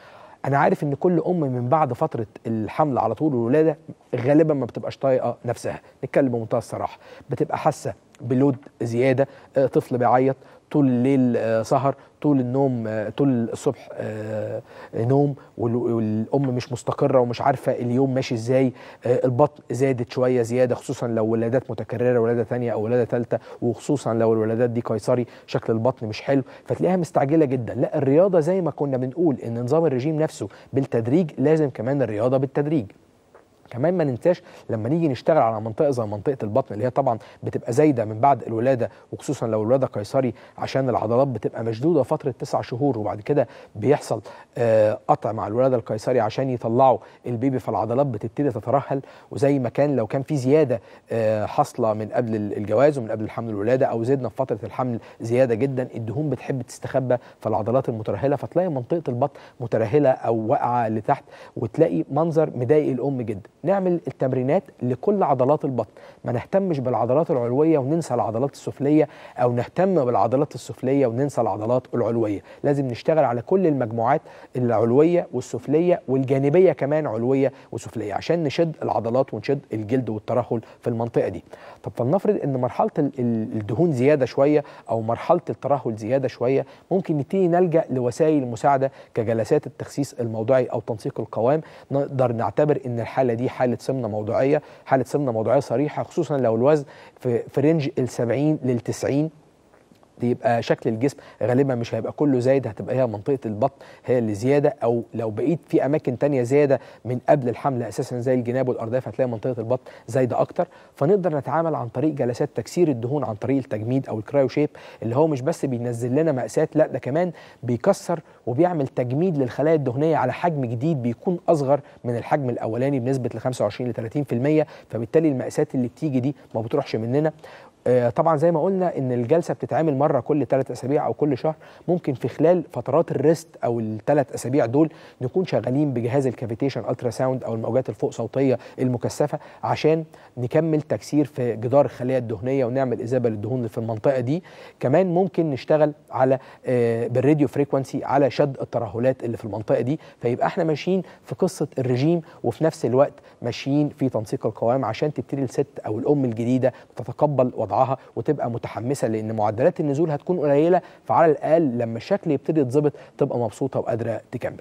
انا عارف ان كل ام من بعد فتره الحمل على طول والولاده غالبا ما بتبقاش طايقه نفسها نتكلم بمنتهى الصراحه بتبقى حاسه بلود زياده آه، طفل بيعيط طول الليل آه، سهر طول النوم آه، طول الصبح آه، نوم وال- والام مش مستقره ومش عارفه اليوم ماشي ازاي آه، البطن زادت شويه زياده خصوصا لو ولادات متكرره ولاده ثانيه او ولاده ثالثه وخصوصا لو الولادات دي قيصري شكل البطن مش حلو فتلاقيها مستعجله جدا لا الرياضه زي ما كنا بنقول ان نظام الرجيم نفسه بالتدريج لازم كمان الرياضه بالتدريج كمان ما ننساش لما نيجي نشتغل على منطقه زي منطقه البطن اللي هي طبعا بتبقى زايده من بعد الولاده وخصوصا لو الولاده قيصري عشان العضلات بتبقى مشدوده فتره تسع شهور وبعد كده بيحصل آه، قطع مع الولاده القيصري عشان يطلعوا البيبي فالعضلات بتبتدي تترهل وزي ما كان لو كان في زياده آه، حاصله من قبل الجواز ومن قبل الحمل والولاده او زدنا في فتره الحمل زياده جدا الدهون بتحب تستخبى في العضلات المترهله فتلاقي منطقه البطن مترهله او واقعه لتحت وتلاقي منظر مضايق الام جدا نعمل التمرينات لكل عضلات البطن ما نهتمش بالعضلات العلويه وننسى العضلات السفليه او نهتم بالعضلات السفليه وننسى العضلات العلويه لازم نشتغل على كل المجموعات العلويه والسفليه والجانبيه كمان علويه وسفليه عشان نشد العضلات ونشد الجلد والترهل في المنطقه دي طب فلنفرض ان مرحله ال- ال- الدهون زياده شويه او مرحله الترهل زياده شويه ممكن نبتدي نلجا لوسائل مساعده كجلسات التخسيس الموضعي او تنسيق القوام نقدر نعتبر ان الحاله دي حاله سمنه موضوعيه حاله سمنه موضوعيه صريحه خصوصا لو الوزن في في رينج ال 70 لل 90 دي يبقى شكل الجسم غالبا مش هيبقى كله زايد هتبقى هي منطقه البطن هي اللي زياده او لو بقيت في اماكن تانية زياده من قبل الحمل اساسا زي الجناب والارداف هتلاقي منطقه البطن زايده اكتر فنقدر نتعامل عن طريق جلسات تكسير الدهون عن طريق التجميد او الكرايو شيب اللي هو مش بس بينزل لنا مقاسات لا ده كمان بيكسر وبيعمل تجميد للخلايا الدهنيه على حجم جديد بيكون اصغر من الحجم الاولاني بنسبه ل 25 ل 30% فبالتالي المقاسات اللي بتيجي دي ما بتروحش مننا آه، طبعا زي ما قلنا ان الجلسه بتتعمل مره كل ثلاث اسابيع او كل شهر ممكن في خلال فترات الريست او الثلاث اسابيع دول نكون شغالين بجهاز الكافيتيشن الترا ساوند او الموجات الفوق صوتيه المكثفه عشان نكمل تكسير في جدار الخليه الدهنيه ونعمل اذابه للدهون اللي في المنطقه دي كمان ممكن نشتغل على آه، بالراديو فريكونسي على شد الترهلات اللي في المنطقه دي فيبقى احنا ماشيين في قصه الرجيم وفي نفس الوقت ماشيين في تنسيق القوام عشان تبتدي الست او الام الجديده تتقبل وضعها وتبقى متحمسه لان معدلات النزول هتكون قليله فعلى الاقل لما الشكل يبتدي يتظبط تبقى مبسوطه وقادره تكمل.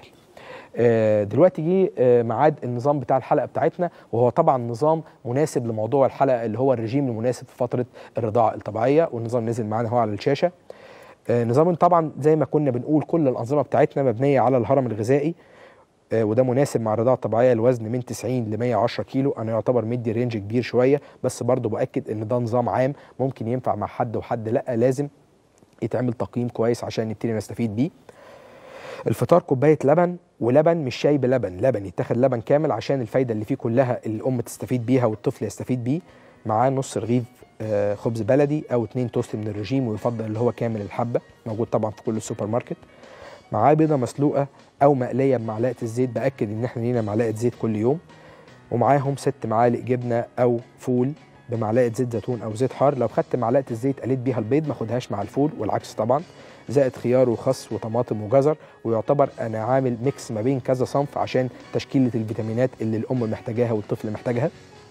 آه، دلوقتي جه آه، ميعاد النظام بتاع الحلقه بتاعتنا وهو طبعا نظام مناسب لموضوع الحلقه اللي هو الرجيم المناسب في فتره الرضاعه الطبيعيه والنظام نزل معانا هو على الشاشه. آه، نظام طبعا زي ما كنا بنقول كل الانظمه بتاعتنا مبنيه على الهرم الغذائي آه، وده مناسب مع الرضاعه الطبيعيه الوزن من 90 ل 110 كيلو انا يعتبر مدي رينج كبير شويه بس برضه باكد ان ده نظام عام ممكن ينفع مع حد وحد لا لازم يتعمل تقييم كويس عشان نبتدي نستفيد بيه الفطار كوبايه لبن ولبن مش شاي بلبن لبن يتاخد لبن كامل عشان الفايده اللي فيه كلها الام تستفيد بيها والطفل يستفيد بيه معاه نص رغيف آه، خبز بلدي او اتنين توست من الرجيم ويفضل اللي هو كامل الحبه موجود طبعا في كل السوبر ماركت معاه بيضه مسلوقه او مقليه بمعلقه الزيت باكد ان احنا لينا معلقه زيت كل يوم ومعاهم ست معالق جبنه او فول بمعلقه زيت زيتون او زيت حار لو خدت معلقه الزيت قليت بيها البيض ما خدهاش مع الفول والعكس طبعا زائد خيار وخس وطماطم وجزر ويعتبر انا عامل ميكس ما بين كذا صنف عشان تشكيله الفيتامينات اللي الام محتاجاها والطفل محتاجها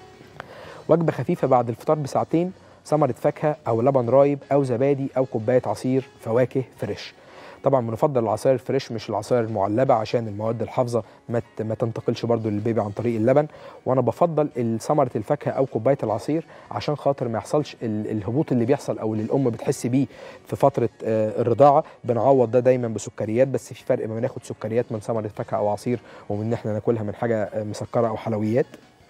وجبه خفيفه بعد الفطار بساعتين ثمره فاكهه او لبن رايب او زبادي او كوبايه عصير فواكه فريش طبعا بنفضل العصاير الفريش مش العصاير المعلبه عشان المواد الحافظه ما ت- ما تنتقلش برضو للبيبي عن طريق اللبن وانا بفضل ثمره الفاكهه او كوبايه العصير عشان خاطر ما يحصلش ال- الهبوط اللي بيحصل او اللي الام بتحس بيه في فتره آه، الرضاعه بنعوض ده دايما بسكريات بس في فرق ما بناخد سكريات من ثمره فاكهه او عصير ومن ان احنا ناكلها من حاجه آه، مسكره او حلويات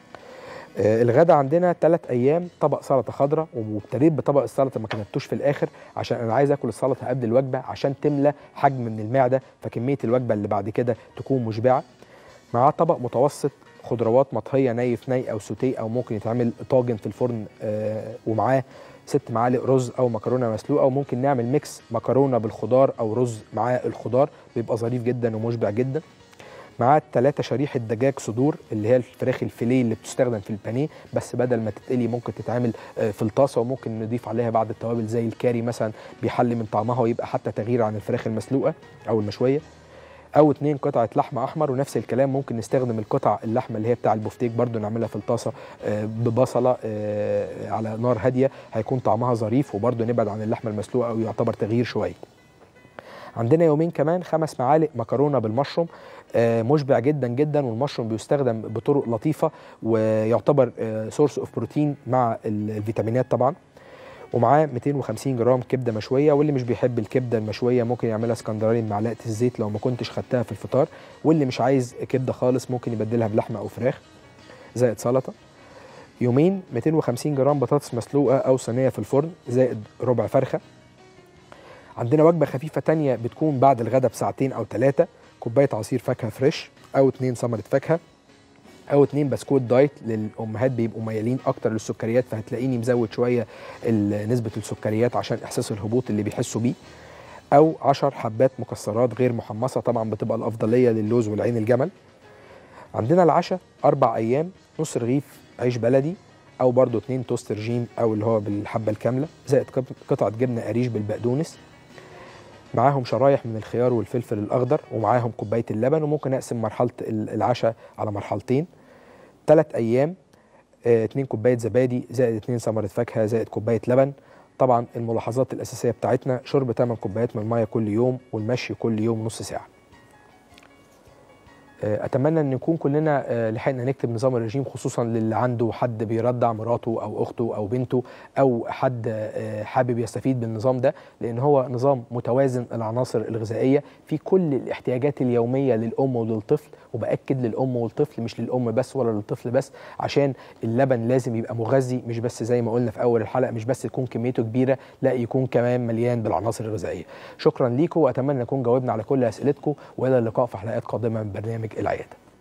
آه، الغدا عندنا ثلاث ايام طبق سلطه خضراء وابتديت بطبق السلطه ما كتبتوش في الاخر عشان انا عايز اكل السلطه قبل الوجبه عشان تملى حجم من المعده فكميه الوجبه اللي بعد كده تكون مشبعه معاه طبق متوسط خضروات مطهيه ني في ني او سوتيه او ممكن يتعمل طاجن في الفرن آه، ومعاه ست معالق رز او مكرونه مسلوقه وممكن نعمل ميكس مكرونه بالخضار او رز معاه الخضار بيبقى ظريف جدا ومشبع جدا معاه ثلاثة شريحة دجاج صدور اللي هي الفراخ الفيليه اللي بتستخدم في البانيه بس بدل ما تتقلي ممكن تتعمل آه، في الطاسة وممكن نضيف عليها بعض التوابل زي الكاري مثلا بيحلي من طعمها ويبقى حتى تغيير عن الفراخ المسلوقة أو المشوية او اتنين قطعه لحم احمر ونفس الكلام ممكن نستخدم القطع اللحمه اللي هي بتاع البفتيك برضو نعملها في الطاسه آه، ببصله آه، على نار هاديه هيكون طعمها ظريف وبرضو نبعد عن اللحمه المسلوقه او يعتبر تغيير شويه عندنا يومين كمان خمس معالق مكرونه بالمشروم آه، مشبع جدا جدا والمشروم بيستخدم بطرق لطيفه ويعتبر سورس اوف بروتين مع ال- الفيتامينات طبعا ومعاه 250 جرام كبده مشويه واللي مش بيحب الكبده المشويه ممكن يعملها اسكندراني بمعلقه الزيت لو ما كنتش خدتها في الفطار واللي مش عايز كبده خالص ممكن يبدلها بلحمه او فراخ زائد سلطه يومين 250 جرام بطاطس مسلوقه او صينيه في الفرن زائد ربع فرخه عندنا وجبه خفيفه تانية بتكون بعد الغداء بساعتين او ثلاثه كوبايه عصير فاكهه فريش او اتنين ثمره فاكهه او اتنين بسكوت دايت للامهات بيبقوا ميالين اكتر للسكريات فهتلاقيني مزود شويه ال- نسبه السكريات عشان احساس الهبوط اللي بيحسوا بيه او 10 حبات مكسرات غير محمصه طبعا بتبقى الافضليه للوز والعين الجمل عندنا العشاء اربع ايام نص رغيف عيش بلدي او برضو اتنين توست رجيم او اللي هو بالحبه الكامله زائد قط- قطعه جبنه قريش بالبقدونس معاهم شرايح من الخيار والفلفل الاخضر ومعاهم كوبايه اللبن وممكن اقسم مرحله ال- العشاء على مرحلتين ثلاث ايام آه، اتنين كوبايه زبادي زائد اتنين ثمره فاكهه زائد كوبايه لبن طبعا الملاحظات الاساسيه بتاعتنا شرب 8 كوبايات من الميه كل يوم والمشي كل يوم نص ساعه آه، اتمنى ان نكون كلنا آه، لحقنا نكتب نظام الرجيم خصوصا للي عنده حد بيرضع مراته او اخته او بنته او حد آه، حابب يستفيد بالنظام ده لان هو نظام متوازن العناصر الغذائيه في كل الاحتياجات اليوميه للام وللطفل وباكد للام والطفل مش للام بس ولا للطفل بس عشان اللبن لازم يبقى مغذي مش بس زي ما قلنا في اول الحلقه مش بس يكون كميته كبيره لا يكون كمان مليان بالعناصر الغذائيه شكرا ليكم واتمنى نكون جاوبنا على كل اسئلتكم والى اللقاء في حلقات قادمه من برنامج العياده